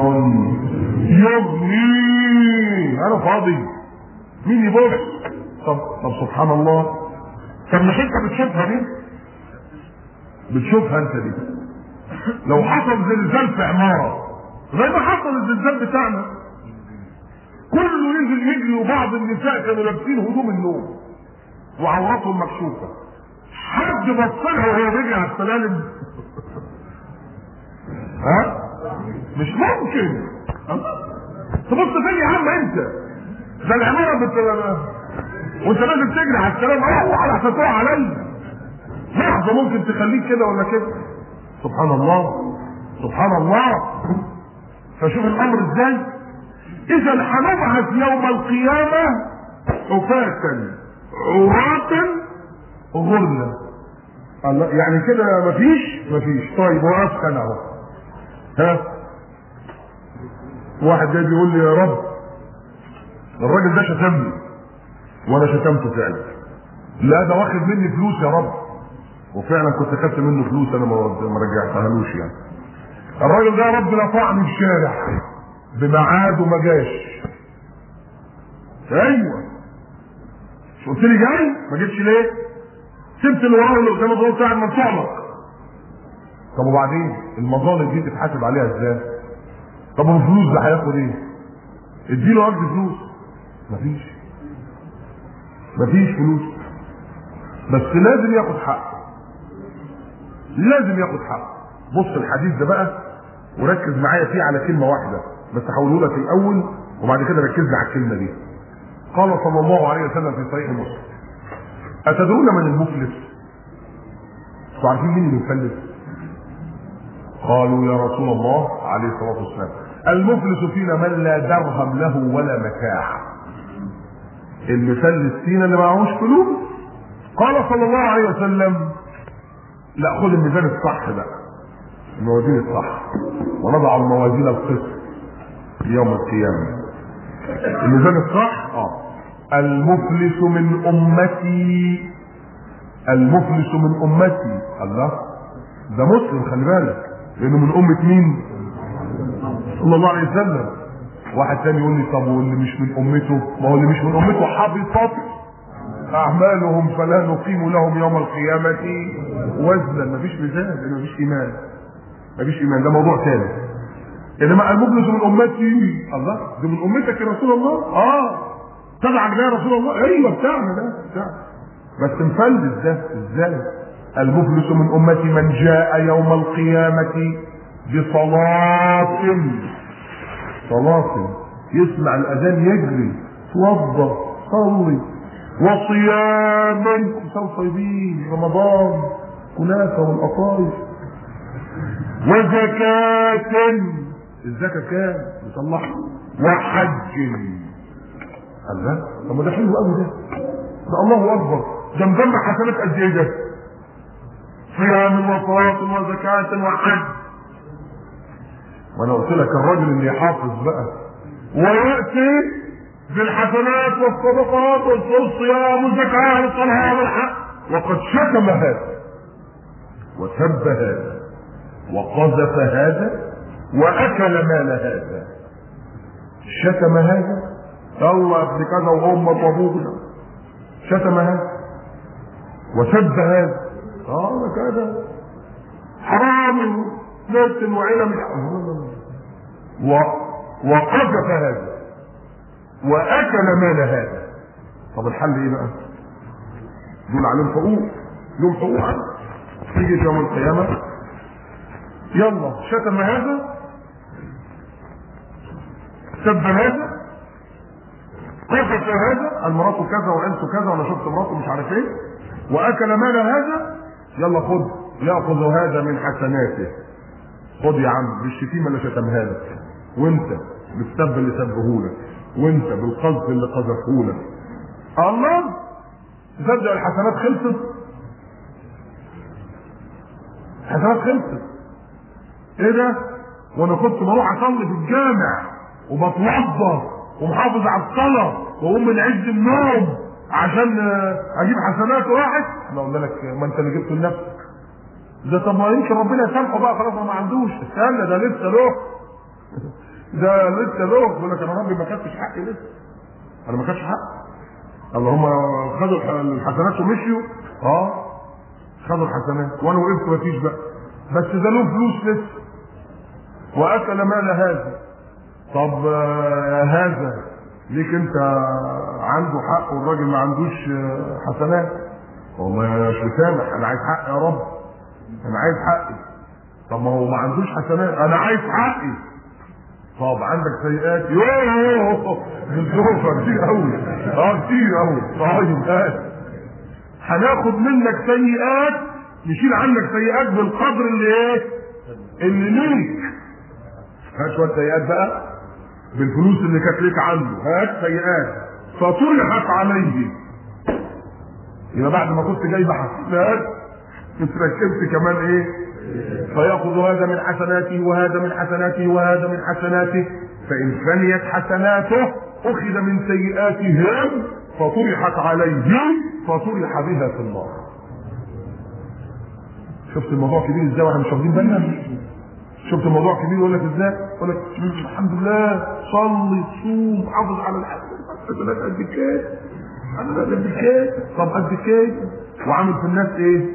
S3: يغنيه انا فاضي مين يبص طب طب سبحان الله طب مش انت بتشوفها دي بتشوفها انت دي لو حصل زلزال في عمارة زي ما حصل الزلزال بتاعنا كله ينزل يجري وبعض النساء كانوا لابسين هدوم النوم وعوراتهم مكشوفة حد بصلها وهي بيجري على السلالم ها مش ممكن تبص فين يا عم انت ده العمارة بت... وانت لازم تجري على السلام اوعى على هتقع عليا لحظة ممكن تخليك كده ولا كده سبحان الله سبحان الله فشوف الامر ازاي اذا هنبعث يوم القيامة حفاة عراة غرلا الله يعني كده مفيش مفيش طيب وقف انا اهو ها واحد جاي بيقول لي يا رب الراجل ده شتمني وانا شتمته فعلا لا ده واخد مني فلوس يا رب وفعلا كنت خدت منه فلوس انا ما رجعتهالوش يعني الراجل ده يا رب لطعني في الشارع بميعاد وما جاش ايوه مش قلت لي جاي ما جيتش ليه سبت اللي وراه واللي قدامه دول قاعد منصوع لك طب وبعدين المظالم دي تتحاسب عليها ازاي طب الفلوس ده هياخد ايه اديله قد فلوس مفيش مفيش فلوس بس لازم ياخد حقه لازم ياخد حقه بص الحديث ده بقى وركز معايا فيه على كلمه واحده بس هقوله لك الاول وبعد كده ركزنا على الكلمه دي قال صلى الله عليه وسلم في صحيح مسلم اتدرون من المفلس انتوا عارفين مين المفلس قالوا يا رسول الله عليه الصلاه والسلام المفلس فينا من لا درهم له ولا متاع المفلس فينا اللي معهوش فلوس قال صلى الله عليه وسلم لا خد الميزان الصح بقى الموازين الصح ونضع الموازين القسط يوم القيامة الميزان الصح اه المفلس من امتي المفلس من امتي الله ده مسلم خلي بالك لانه من امة مين صلى الله عليه وسلم واحد تاني يقول لي طب واللي مش من امته ما هو اللي مش من امته حبطت اعمالهم فلا نقيم لهم يوم القيامه وزنا مفيش ميزان لان مفيش ايمان مفيش ايمان ده موضوع ثاني انما المفلس من امتي الله ده من امتك يا رسول الله اه تبعك ده يا رسول الله ايوه بتاعنا ده بتاعنا بس مفلس ده ازاي المفلس من امتي من جاء يوم القيامه بصلاه صلاه يسمع الاذان يجري توضى صلي وصياما كل طيبين رمضان كنافه والقطايف وزكاة الزكاة كام؟ يصلحها وحج الله طب ما ده حلو قوي ده ده الله اكبر ده مجمع حسنات قد ايه ده؟ صيام وصلاة وزكاة وحج وانا قلت لك الراجل اللي يحافظ بقى وياتي بالحسنات والصدقات والصيام والزكاه والصلاه والحج وقد شتم هذا وسب هذا وقذف هذا واكل مال هذا شتم هذا الله ابن كذا وامك وابوك شتم هذا وسب هذا قال كذا حرام نفس وعلم و... وقذف هذا واكل مال هذا طب الحل ايه بقى؟ دول عليهم حقوق لهم حقوق عنه تيجي يوم القيامه يلا شتم هذا سب هذا قذف هذا المرأة كذا وعيلته كذا وانا شفت مراته مش عارف ايه واكل مال هذا يلا خد ياخذ هذا من حسناته خد يا عم بالشتيمه اللي شتمها لك وانت بالسب اللي سبه لك وانت بالقذف اللي قذفه لك الله تصدق الحسنات خلصت الحسنات خلصت ايه ده وانا كنت بروح اصلي في الجامع وبتوضى ومحافظ على الصلاه واقوم من عز النوم عشان اجيب حسنات واحد احنا قلنا لك ما انت اللي جبته لنفسك ده طب ما يمكن ربنا يسامحه بقى خلاص ما عندوش استنى ده لسه له ده لسه له يقول لك انا ربي ما خدتش حقي لسه انا ما خدتش حقي اللهم خدوا الحسنات ومشيوا اه خدوا الحسنات وانا وقفت مفيش بقى بس ده له فلوس لسه واكل مال هذا طب آه هذا ليك انت عنده حق والراجل ما عندوش حسنات والله مش مسامح انا عايز حق يا رب انا عايز حقي طب ما هو ما عندوش حسنات انا عايز حقي طب عندك سيئات يوه بالزوفة كتير قوي اه كتير قوي طيب هات هناخد منك سيئات نشيل عنك سيئات بالقدر اللي ايه اللي ليك هات شويه سيئات بقى بالفلوس اللي كانت ليك عنده هات سيئات فطرحت عليه يبقى بعد ما كنت جايب حسنات اتركبت كمان ايه فياخذ هذا من حسناته وهذا من حسناته وهذا من حسناته فان فنيت حسناته اخذ من سيئاتهم فطرحت عليه فطرح بها في النار شفت الموضوع كبير ازاي واحنا مش واخدين بالنا شفت الموضوع كبير يقول لك ازاي يقول لك الحمد لله صلي صوم حافظ على الحسنات قد كده انا قد كده طب قد كده وعامل في الناس ايه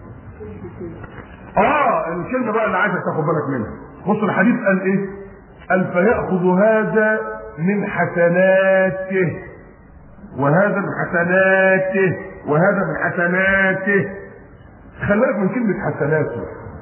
S3: اه الكلمه بقى اللي عايزك تاخد بالك منها بص الحديث قال ايه قال فياخذ هذا من حسناته وهذا من حسناته وهذا من حسناته خلي بالك من كلمه حسناته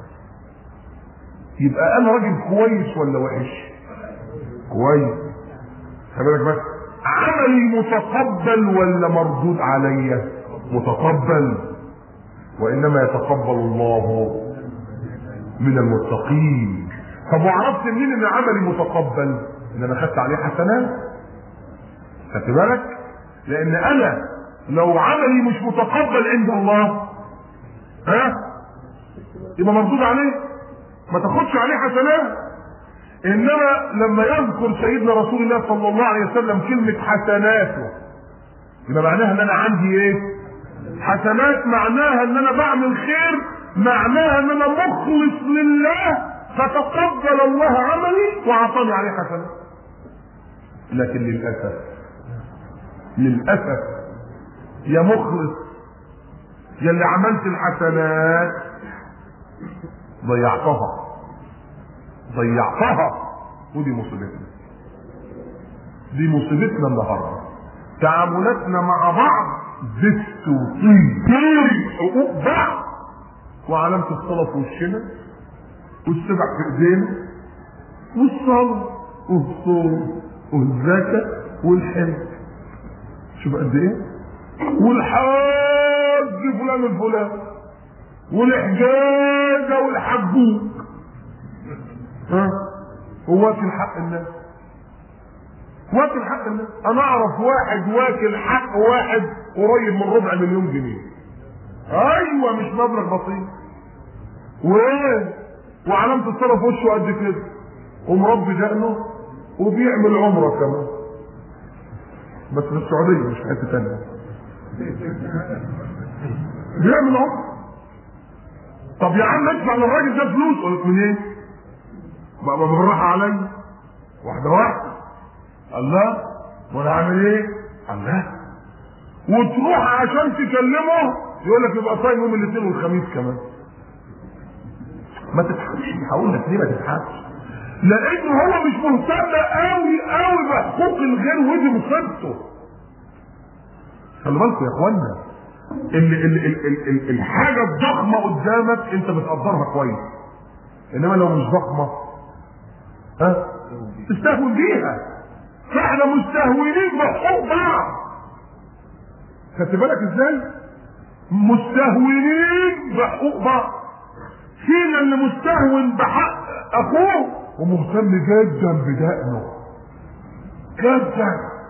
S3: يبقى انا راجل كويس ولا وحش كويس خلي بالك بس عملي متقبل ولا مردود عليا متقبل وانما يتقبل الله من المتقين طب وعرفت منين ان عملي متقبل ان انا خدت عليه حسنات خدت بالك لان انا لو عملي مش متقبل عند الله ها يبقى مردود عليه ما تاخدش عليه حسنات انما لما يذكر سيدنا رسول الله صلى الله عليه وسلم كلمه حسناته يبقى معناها ان انا عندي ايه حسنات معناها ان انا بعمل خير معناها ان انا مخلص لله فتقبل الله عملي واعطاني عليه حسنات لكن للاسف للاسف يا مخلص يا اللي عملت الحسنات ضيعتها ضيعتها ودي مصيبتنا دي مصيبتنا النهارده تعاملاتنا مع بعض زفت وطين حقوق بعض وعلامة الصلاة في وشنا والسبع في ايدينا والصلاة والصوم والزكاة والحج شوف قد ايه والحاج فلان الفلان والحجاجة والحجوج ها هو واكل حق الناس واكل حق الناس انا اعرف واحد واكل حق واحد قريب من ربع مليون جنيه ايوه مش مبلغ بسيط وايه وعلامة الصلاة في وشه قد كده ومربي دقنه وبيعمل عمرة كمان بس في السعودية مش في حتة تانية بيعمل عمرة طب يا عم ادفع للراجل ده فلوس قلت منين؟ بقى بالراحة عليا واحدة واحدة الله وانا عامل ايه؟ الله وتروح عشان تكلمه يقول لك يبقى صايم يوم الاثنين والخميس كمان ما تضحكش هقول لك ليه ما تضحكش لانه هو مش مهتم قوي قوي بحقوق الغير ودي مصيبته خلي بالكم يا اخوانا ال ال ال ال ال الحاجه الضخمه قدامك انت بتقدرها كويس انما لو مش ضخمه ها تستهون بيها فاحنا مستهونين بحقوق بعض خدت بالك ازاي مستهونين بحقوق بعض فينا اللي مستهون بحق اخوه ومهتم جدا بدقنه جدا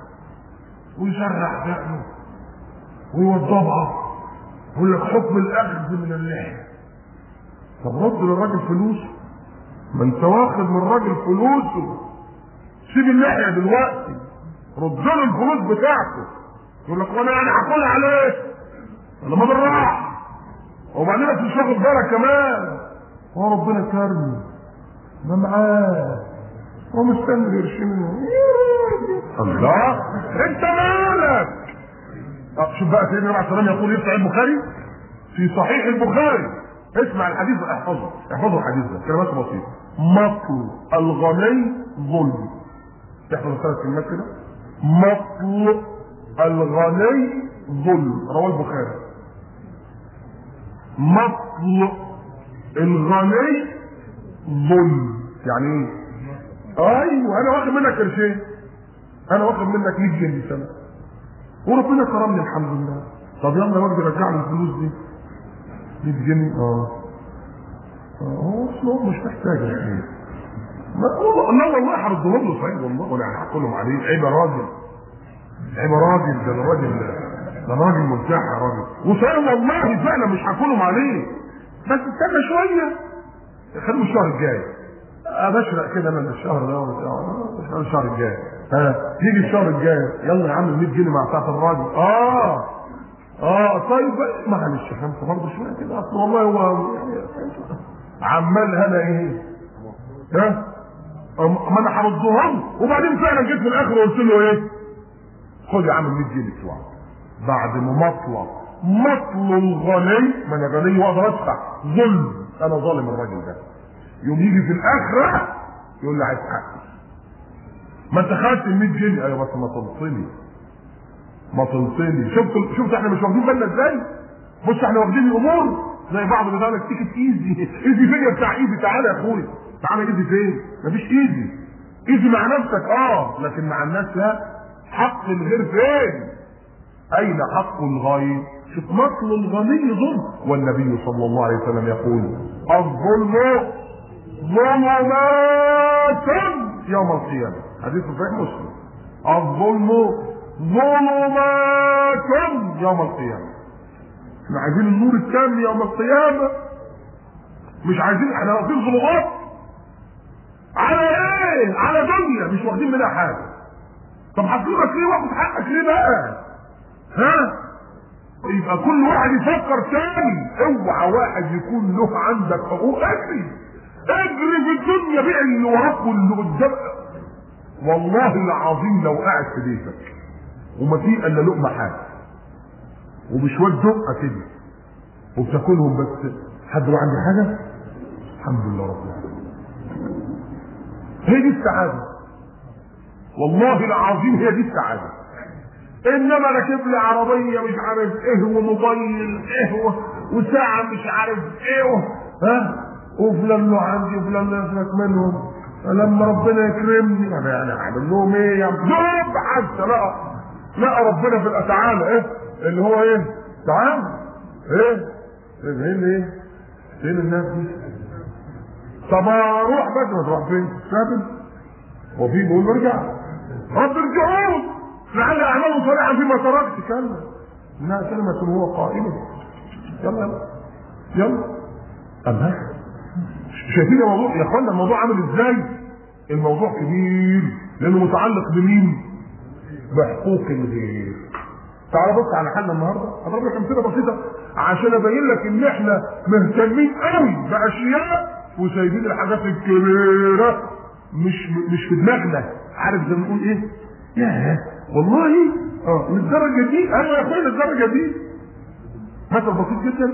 S3: ويشرح دقنه ويوضبها يقول لك حكم الاخذ من اللحيه طب رد للراجل فلوسه ما انت واخد من الراجل فلوسه سيب اللحيه دلوقتي رد له الفلوس بتاعته يقول لك وانا انا هاكل عليه لما بالراحه وبعدين انت مش واخد بالك كمان هو ربنا كرمه ما معاه هو مستني قرشين الله انت مالك طب شوف بقى سيدنا النبي عليه الصلاه والسلام يقول يفتح البخاري في صحيح البخاري اسمع الحديث ده احفظه احفظه الحديث ده كلمات بسيطه مطل الغني ظلم تحفظ الثلاث كلمات كده مطل الغني ظلم رواه البخاري مطل الغني ظلم يعني ايه ايوه انا واخد منك قرشين انا واخد منك 100 جنيه سنه وربنا كرمني الحمد لله طب يلا يا واد رجع لي الفلوس دي 100 جنيه اه اه هو اصله مش محتاج يا اخي ما والله لا والله هردهم له صحيح والله ولا هحكلهم عليه عيب يا راجل عيب يا راجل ده الراجل ده راجل مرتاح يا راجل وصحيح والله فعلا مش هكلهم عليه بس استنى شويه خلوا الشهر الجاي ابشرق كده انا الشهر ده وبتاع الشهر الجاي ها يجي الشهر الجاي يلا يا عم 100 جنيه مع بتاعت الراجل اه اه طيب معلش خمسه برضه شويه كده اصل والله هو عمال انا ايه ها ما انا هردهم وبعدين فعلا جيت في الاخر وقلت له ايه خد يا عم 100 جنيه بتوعك بعد ما مطلع مطل الغني ما انا غني واقدر ادفع ظلم انا ظالم الراجل ده يوم يجي في الاخره يقول لي عايز حقي ما انت خدت ال 100 جنيه ايوه بس ما تلطني ما تلطني شفت شفت احنا مش واخدين بالنا ازاي بص احنا واخدين الامور زي بعض اللي لك تيكت ايزي ايزي فين يا بتاع ايزي تعالى يا اخويا تعالى ايزي فين مفيش ايزي ايزي مع نفسك اه لكن مع الناس لا حق الغير فين اين حق الغير شوف مطل الغني ظلم والنبي صلى الله عليه وسلم يقول الظلم ظلمات يوم القيامة حديث صحيح مسلم الظلم ظلمات يوم القيامة احنا عايزين النور التام يوم القيامة مش عايزين احنا واخدين ظلمات على ايه؟ على دنيا مش واخدين منها حاجة طب هتجيبك ليه واخد حقك ليه بقى؟ ها؟ يبقى كل واحد يفكر تاني اوعى واحد يكون له عندك حقوق اجري اجري في الدنيا بيع اللي وراك واللي قدامك والله العظيم لو قاعد في بيتك وما في الا لقمه حاجه وبشويه دقه كده وبتاكلهم بس حد ما عنده حاجه الحمد لله رب العالمين هي دي السعاده والله العظيم هي دي السعاده انما راكب لي عربيه مش عارف ايه وموبايل ايه و- وساعه مش عارف ايه و- ها وفلان له عندي وفلان له يسلك منهم لما ربنا يكرمني انا يعني اعمل لهم ايه يا دوب حتى لا لا ربنا في الاتعالى ايه اللي هو ايه تعال ايه ايه فين ايه فين الناس دي طب اروح بس ما تروح فين سابل وفي بيقول ارجع رب ارجعون لعل اعملوا صالحا فيما تركت كلا انها كلمة هو قائل يلا يلا يلا الله شايفين الموضوع يا اخوانا الموضوع عامل ازاي الموضوع كبير لانه متعلق بمين بحقوق الغير تعال بص على حالنا النهارده اضرب لك امثله بسيطه عشان ابين لك ان احنا مهتمين قوي باشياء وسايبين الحاجات الكبيره مش مش في دماغنا عارف زي ما نقول ايه ياه والله اه للدرجه دي ايوه يا اخويا للدرجه دي مثل بسيط جدا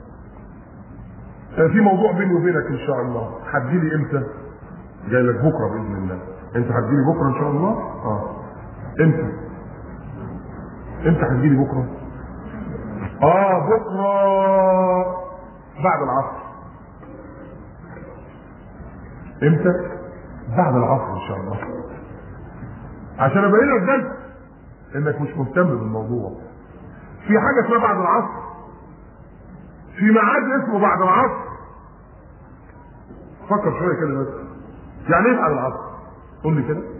S3: آه، في موضوع بيني وبينك ان شاء الله هتجيلي امتى؟ جاي لك بكره باذن الله انت هتجيلي بكره ان شاء الله؟ اه امتى؟ امتى هتجيلي بكره؟ اه بكره بعد العصر امتى؟ بعد العصر ان شاء الله عشان ابين لك ده انك مش مهتم بالموضوع في حاجه اسمها بعد العصر في ميعاد اسمه بعد العصر فكر شويه كده بس يعني ايه بعد العصر قول لي كده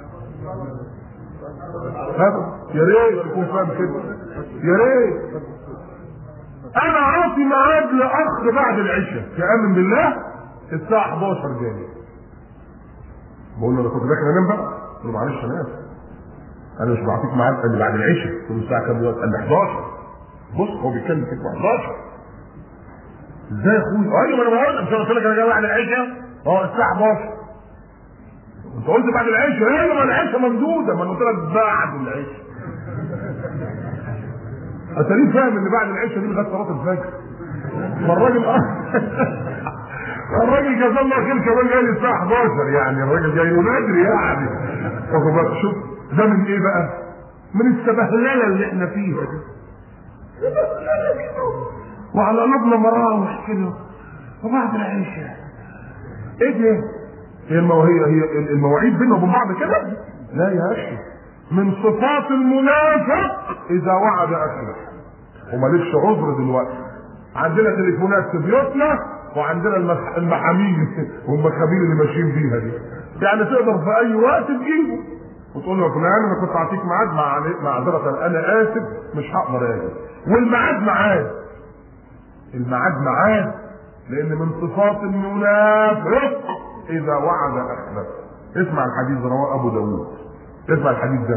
S3: هذا يا ريت تكون فاهم كده يا ريت انا عاطي ميعاد لاخ بعد العشاء تامن بالله الساعه 11 جاي بقول له انا كنت داخل انام بقى قلت له معلش انا اسف انا مش بعطيك ميعاد قال لي بعد العشاء قلت له الساعه كام دلوقتي قال لي 11 بص هو بيتكلم كده 11 ازاي يا اخويا ايوه ما انا بقول لك مش قلت لك انا جاي بعد العشاء اه الساعه 11 انت قلت بعد العشاء ايوه ما العشاء ممدوده ما انا قلت لك بعد العشاء اتاريه فاهم ان بعد العشاء دي لغايه صلاه الفجر فالراجل الراجل جزاه الله خير كمان جاي الساعه 11 يعني الراجل جاي بدري يعني واخد بالك شوف ده من ايه بقى؟ من السبهلله اللي احنا فيها دي وعلى قلوبنا مراوح كده وبعد العشاء ايه ده؟ هي المواهي هي المواعيد بيننا وبين بعض كده؟ لا يا اخي من صفات المنافق اذا وعد اخلف ومالكش عذر دلوقتي عندنا تليفونات في بيوتنا وعندنا المح- المحامين والمخابيل اللي ماشيين بيها دي يعني تقدر في اي وقت تجيبه وتقول له يا فلان انا كنت اعطيك ميعاد مع معذره انا اسف مش هقدر اجي والميعاد ميعاد الميعاد ميعاد لان من صفات المنافق اذا وعد اخلف اسمع الحديث رواه ابو داود اسمع الحديث ده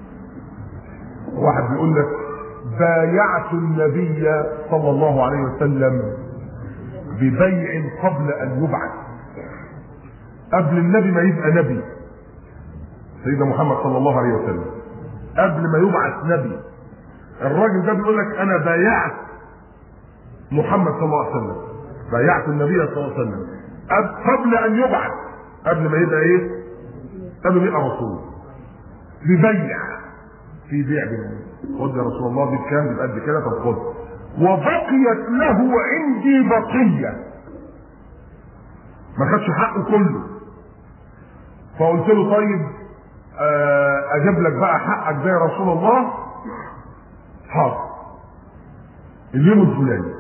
S3: واحد بيقول لك بايعت النبي صلى الله عليه وسلم ببيع قبل ان يبعث قبل النبي ما يبقى نبي سيدنا محمد صلى الله عليه وسلم قبل ما يبعث نبي الراجل ده بيقول لك انا بايعت محمد صلى الله عليه وسلم بايعت النبي صلى الله عليه وسلم قب- قبل ان يبعث قبل ما يبقى ايه قبل ما يبقى رسول ببيع في بيع بينهم خد يا رسول الله دي بكام دي بقد كده طب خد وبقيت له عندي بقيه ما خدش حقه كله فقلت له طيب آه، اجيب لك بقى حقك ده يا رسول الله حاضر اليوم الفلاني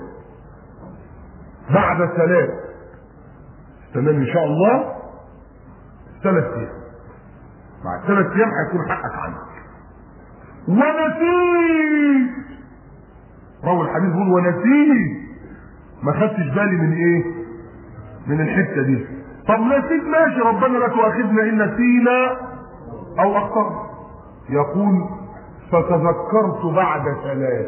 S3: بعد ثلاث تمام ان شاء الله ثلاث ايام بعد ثلاث ايام هيكون حقك عندك ونسيت روى الحديث بيقول ونسيت ما خدتش بالي من ايه من الحته دي طب نسيت ماشي ربنا لا تؤاخذنا ان نسينا او اخطانا يقول فتذكرت بعد ثلاث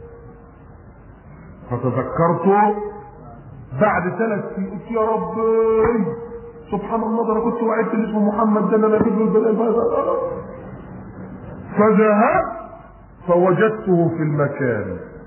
S3: فتذكرت بعد ثلاث سنين قلت يا رب سبحان الله ده انا كنت وعدت اللي اسمه محمد ده انا بجيب له البلاء فذهبت فوجدته في المكان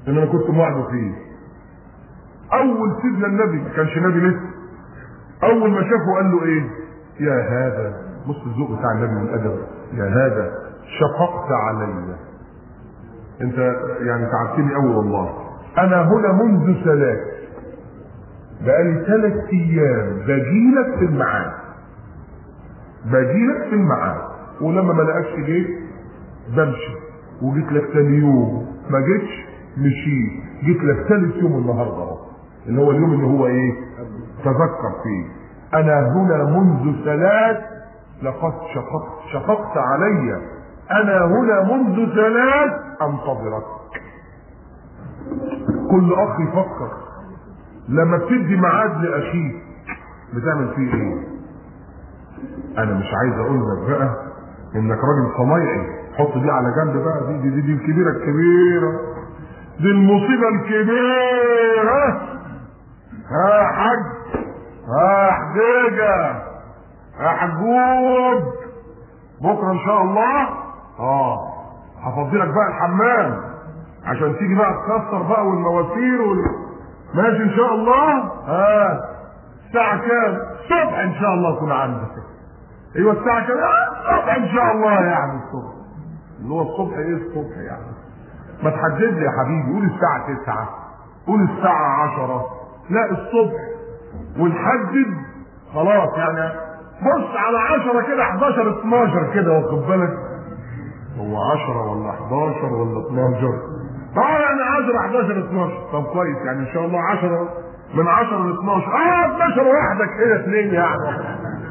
S3: ان انا كنت موعده فيه اول سيدنا النبي ما كانش نبي لسه اول ما شافه قال له ايه يا هذا بص الذوق بتاع النبي والادب يا هذا شفقت علي انت يعني تعبتني قوي والله انا هنا منذ ثلاث بقالي ثلاث ايام بجيلك في الميعاد بجيلك في الميعاد ولما ما لقاكش جيت بمشي وجيت لك ثاني يوم ما جيتش مشيت جيت لك ثالث يوم النهارده اهو اللي هو اليوم اللي هو ايه تذكر فيه انا هنا منذ ثلاث لقد شققت شققت علي انا هنا منذ ثلاث انتظرك كل اخ يفكر لما بتدي ميعاد لاخيك بتعمل فيه ايه انا مش عايز اقول لك بقى انك راجل صنايعي حط دي على جنب بقى دي دي, دي, دي الكبيره الكبيره دي المصيبه الكبيره ها حاج ها حجيجه ها حجوب بكره ان شاء الله اه هفضي لك بقى الحمام عشان تيجي بقى تكسر بقى والمواسير وال... ماشي ان شاء الله ها الساعة كام؟ الصبح ان شاء الله اكون عندك ايوه الساعة كام؟ الصبح ان شاء الله يعني الصبح اللي هو الصبح ايه الصبح يعني ما تحدد لي يا حبيبي قول الساعة 9 قول الساعة 10 لا الصبح ونحدد خلاص يعني بص على 10 كده 11 12 كده واخد بالك هو 10 ولا 11 ولا 12 اه يعني 10 11 12 طب كويس يعني ان شاء الله 10 من 10 ل 12 اه 12 واحده كده اثنين يعني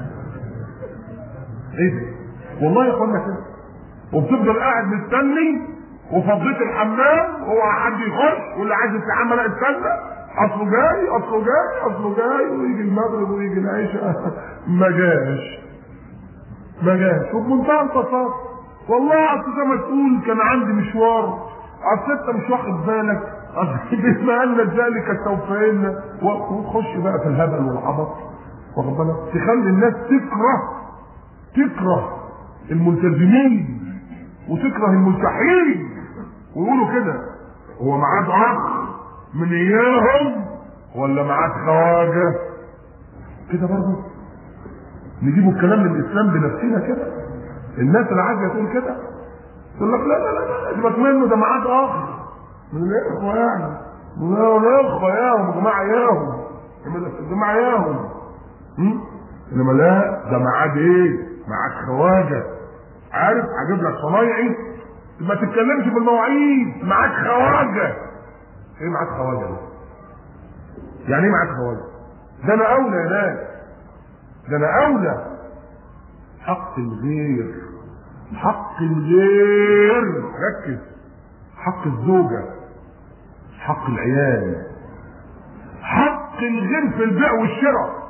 S3: ايه ده؟ والله يا اخوانا كده وبتفضل قاعد مستني وفضيت الحمام هو حد يخش واللي عايز يستحمى لا استنى اصله جاي اصله جاي اصله جاي ويجي المغرب ويجي العشاء ما جاش ما جاش وبمنتهى البساطه والله اصل ده مسؤول كان عندي مشوار اصل انت مش واخد بالك اصل بما ان ذلك سوف ان وتخش بقى في الهبل والعبط واخد بالك تخلي الناس تكره تكره الملتزمين وتكره الملتحين ويقولوا كده هو معاد اخ من اياهم ولا معاد خواجه كده برضه نجيبوا الكلام من الاسلام بنفسنا كده الناس اللي عايزه تقول كده تقول لك لا لا لا لا سيبك منه ده معاد اخ من الاخوه يعني من الاخوه ياهم يا جماعه ياهم يا جماعه ياهم م? انما لا ده معاد ايه؟ معاد خواجه عارف هجيب لك صنايعي ما تتكلمش في المواعيد معاك خواجه ايه معاك خواجه ده؟ يعني ايه معاك خواجه؟ ده انا اولى يا ناس ده انا اولى حق الغير حق الغير ركز حق الزوجه حق العيال حق الغير في البيع والشراء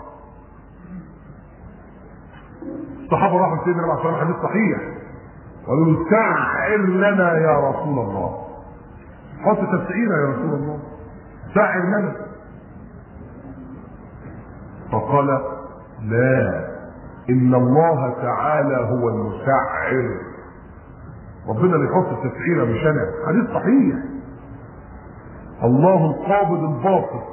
S3: الصحابه راحوا لسيدنا النبي عليه حديث صحيح قالوا له سعر لنا يا رسول الله حط تسعيره يا رسول الله سعر لنا فقال لا ان الله تعالى هو المسعر ربنا اللي يحط التسعيره مش انا حديث صحيح الله القابض الباسط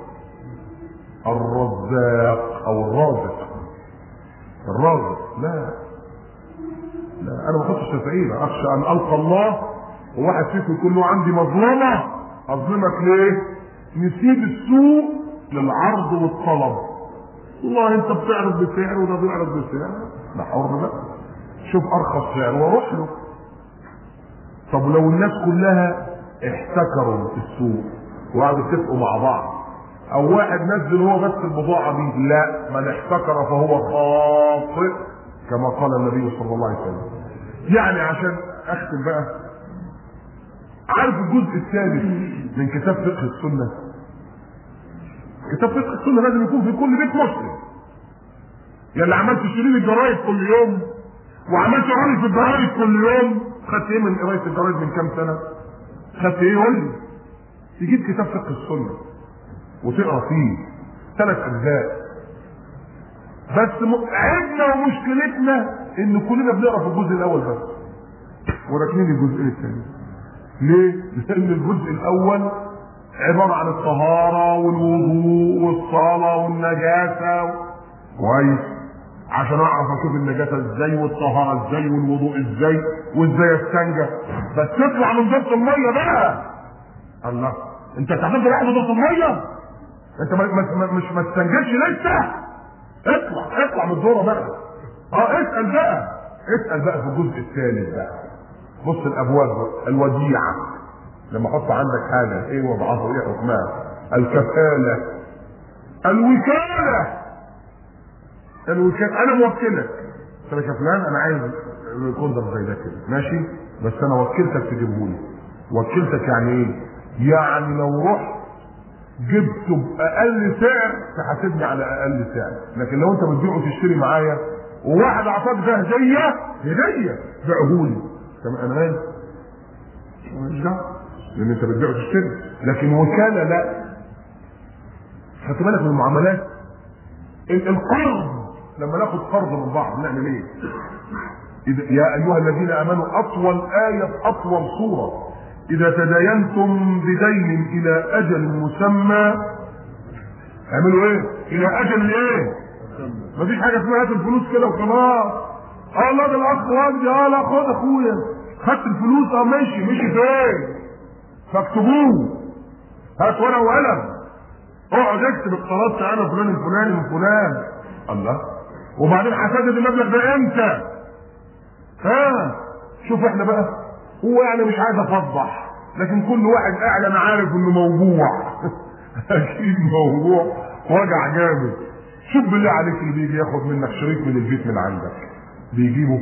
S3: الرزاق او الرازق الرازق لا لا انا ما احطش تسعيره اخشى ان القى الله وواحد فيكم يكون له عندي مظلمه اظلمك ليه؟ نسيب السوق للعرض والطلب والله انت بتعرض بسعر وده بيعرض بسعر ده حر بقى شوف ارخص سعر واروح له طب لو الناس كلها احتكروا في السوق وقعدوا يتفقوا مع بعض او واحد نزل هو بس البضاعه دي لا من احتكر فهو خاطئ كما قال النبي صلى الله عليه وسلم يعني عشان اختم بقى عارف الجزء الثالث من كتاب فقه السنه كتاب فقه السنه لازم يكون في كل بيت مسلم يا اللي عملت تشتري لي جرايد كل يوم وعملت قرايه في الجرايد كل يوم خدت ايه من قرايه الجرايد من كام سنه خدت ايه قول لي تجيب كتاب فقه السنه وتقرا فيه ثلاث اجزاء بس م- عيبنا ومشكلتنا ان كلنا بنقرا في الجزء الاول بس وراكنين الجزء الثاني ليه؟ لان الجزء الاول عباره عن الطهاره والوضوء والصلاه والنجاسه كويس عشان اعرف اشوف النجاسه ازاي والطهاره ازاي والوضوء ازاي وازاي استنجى بس تطلع من ضغط الميه بقى الله انت هتعمل واحد ضغط الميه انت ما ما ما- مش ما استنجدش لسه اطلع اطلع من الدوره بقى اه اسال بقى اسال بقى في الجزء الثالث بقى بص الابواب بقى. الوديعه لما احط عندك حاجه ايه وضعها وايه حكمها الكفاله الوكاله الوكاله انا موكلك قلت لك يا فلان انا عايز كوندر زي ده كده ماشي بس انا وكلتك تجيبه لي وكلتك يعني ايه يعني لو رحت جبته باقل سعر تحاسبني على اقل سعر لكن لو انت بتبيعه وتشتري معايا وواحد اعطاك ده هديه هديه بيعهولي طب انا مالي ماليش دعوه لان انت بتبيع وتشتري لكن وكاله لا خدت بالك من المعاملات ال- القرض لما ناخد قرض من بعض نعمل ايه؟ إذا يا ايها الذين امنوا اطول ايه اطول سوره اذا تداينتم بدين الى اجل مسمى اعملوا ايه؟ الى اجل ايه؟ مفيش حاجه اسمها هات الفلوس كده وخلاص اه لا ده الاخ وجدي اه لا خد اخويا خدت الفلوس اه ماشي مشي فين؟ فاكتبوه هات ورقه وقلم اقعد اكتب اقترضت انا فلان الفلاني من فلان الله وبعدين هسدد المبلغ ده امتى؟ ها شوف احنا بقى هو يعني مش عايز افضح لكن كل واحد قاعد انا عارف انه موجوع اكيد موجوع وجع جامد شوف بالله عليك اللي بيجي ياخد منك شريك من البيت من عندك بيجيبه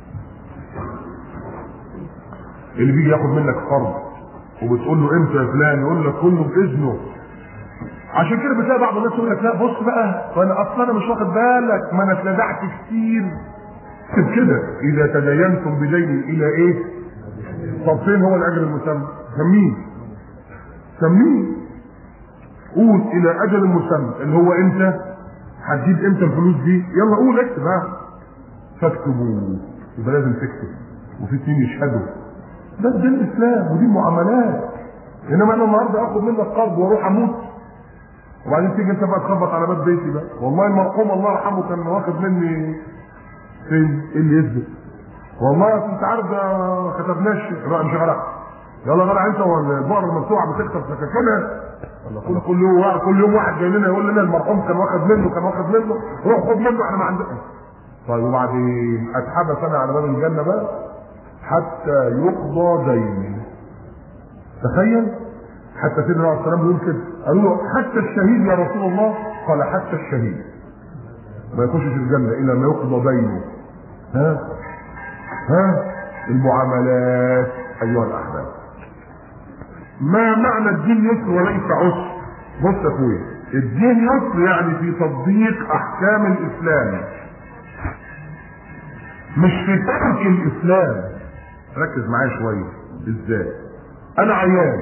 S3: اللي بيجي ياخد منك فرض وبتقول له امتى يا فلان يقول لك كله باذنه عشان كده بتلاقي بعض الناس يقول لك لا بص بقى وانا اصلا انا مش واخد بالك ما انا اتلدعت كتير اكتب كده اذا تدينتم بدين الى ايه طب فين هو الاجل المسمى سميه سميه قول الى اجل مسمى اللي هو امتى هتجيب امتى الفلوس دي يلا قول اكتب ها فاكتبوا يبقى لازم تكتب وفي اتنين يشهدوا ده ده الاسلام ودي معاملات انما انا النهارده اخد منك قرض واروح اموت وبعدين تيجي انت بقى تخبط على باب بيتي بقى والله المرحوم الله يرحمه كان واخد مني فين ايه اللي يثبت والله أصل انت عارف ده كتبناش لا مش غرق يلا غرق انت والبقره المفتوحه بتكتب سكاكينها ولا كل كل يوم واحد كل يوم واحد جاي لنا يقول لنا المرحوم كان واخد منه كان واخد منه روح خد منه احنا ما عندنا طيب وبعدين اتحبس انا على باب الجنه بقى حتى يقضى ديني تخيل حتى سيدنا عليه السلام بيقول كده قالوا له حتى الشهيد يا رسول الله قال حتى الشهيد ما يخشش الجنه الا ما يقضى دينه ها ها المعاملات ايها الاحباب ما معنى الدين يسر وليس عسر بص يا اخويا الدين يسر يعني في تطبيق احكام الاسلام مش في ترك الاسلام ركز معايا شويه ازاي انا عيان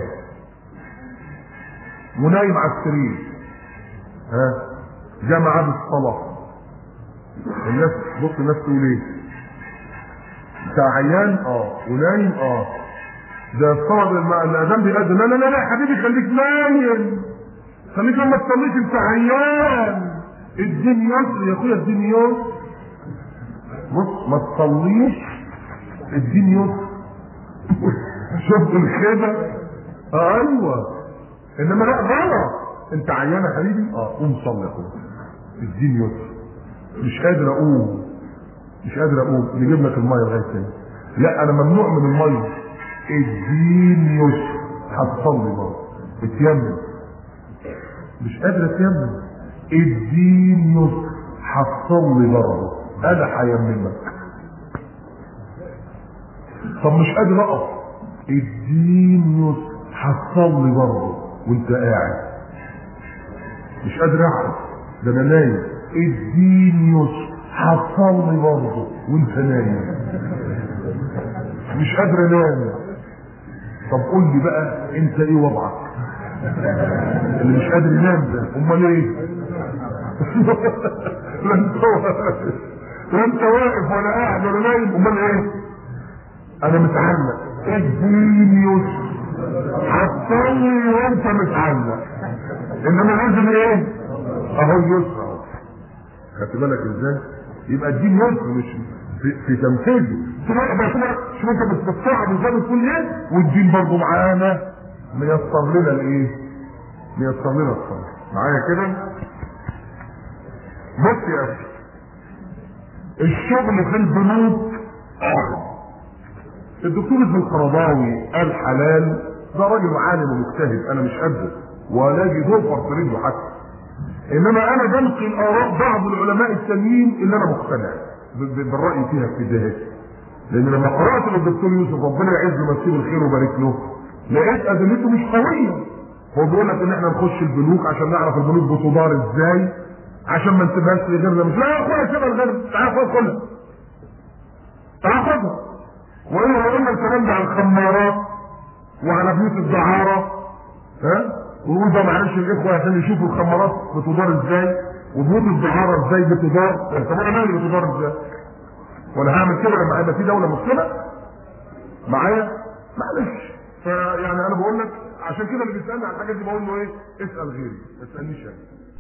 S3: ونايم على السرير ها جاء ميعاد الصلاه الناس بص الناس تقول ايه انت عيان اه ونايم اه ده الصلاه لما الاذان بيأذن لا لا لا لا يا حبيبي خليك نايم خليك لما تصليش انت عيان الدين يسر يا اخويا الدين يسر بص ما تصليش الدين يسر شفت الخيبه آه ايوه انما لا غلط انت عيان يا حبيبي اه قوم صلي يا اخويا الدين يسر مش قادر اقوم مش قادر اقوم نجيب لك الميه لغايه تاني لا انا ممنوع من الميه الدين يسر هتصلي برضه اتيمم مش قادر اتيمم الدين يسر هتصلي برضه انا هيممك طب مش قادر اقف الدين يسر هتصلي برضه وانت قاعد مش قادر اقعد ده انا نايم الدين يسر هتصلي برضه وانت نايم مش قادر انام طب قول لي بقى انت ايه وضعك اللي مش قادر ينام ده امال ايه لا انت واقف لا انت واقف ولا قاعد ولا نايم امال ايه انا متعلق الدين يسر هتصلي وانت متعلق انما لازم ايه اهو يسر اهو خدت بالك ازاي يبقى الدين يسر مش في, في تنفيذه تبقى بقى تبقى شوف انت بتتصعب ازاي بتقول ايه والدين برضه معانا ميسر لنا الايه ميسر لنا الصلاه معايا كده بص يا اخي الشغل في البنوك الدكتور ابن القرضاوي قال حلال ده راجل عالم ومجتهد انا مش قده ولا اجي ضفر في رجله حتى انما انا بنقل اراء بعض العلماء التانيين اللي انا مقتنع ب- ب- بالراي فيها ابتدائي لان لما قرات للدكتور يوسف ربنا يعز مسير الخير ويبارك له لقيت ادلته مش قويه هو بيقول لك ان احنا نخش البنوك عشان نعرف البنوك بتدار ازاي عشان ما نسيبهاش لغيرنا مش لا يا اخويا سيبها لغيرنا تعال خد كلها تعال خدها وايه قلنا الكلام ده على الخمارات وعلى بيوت الدعاره ها ونقول ده معلش الاخوه عشان يشوفوا الخمارات بتدار ازاي وبيوت الدعاره ازاي بتدار طب انا مالي بتدار ازاي وانا هعمل كده لما هيبقى في دوله مسلمه معايا معلش فيعني انا بقول لك عشان كده اللي بيسالني على الحاجات دي بقول له ايه اسال غيري ما تسالنيش انا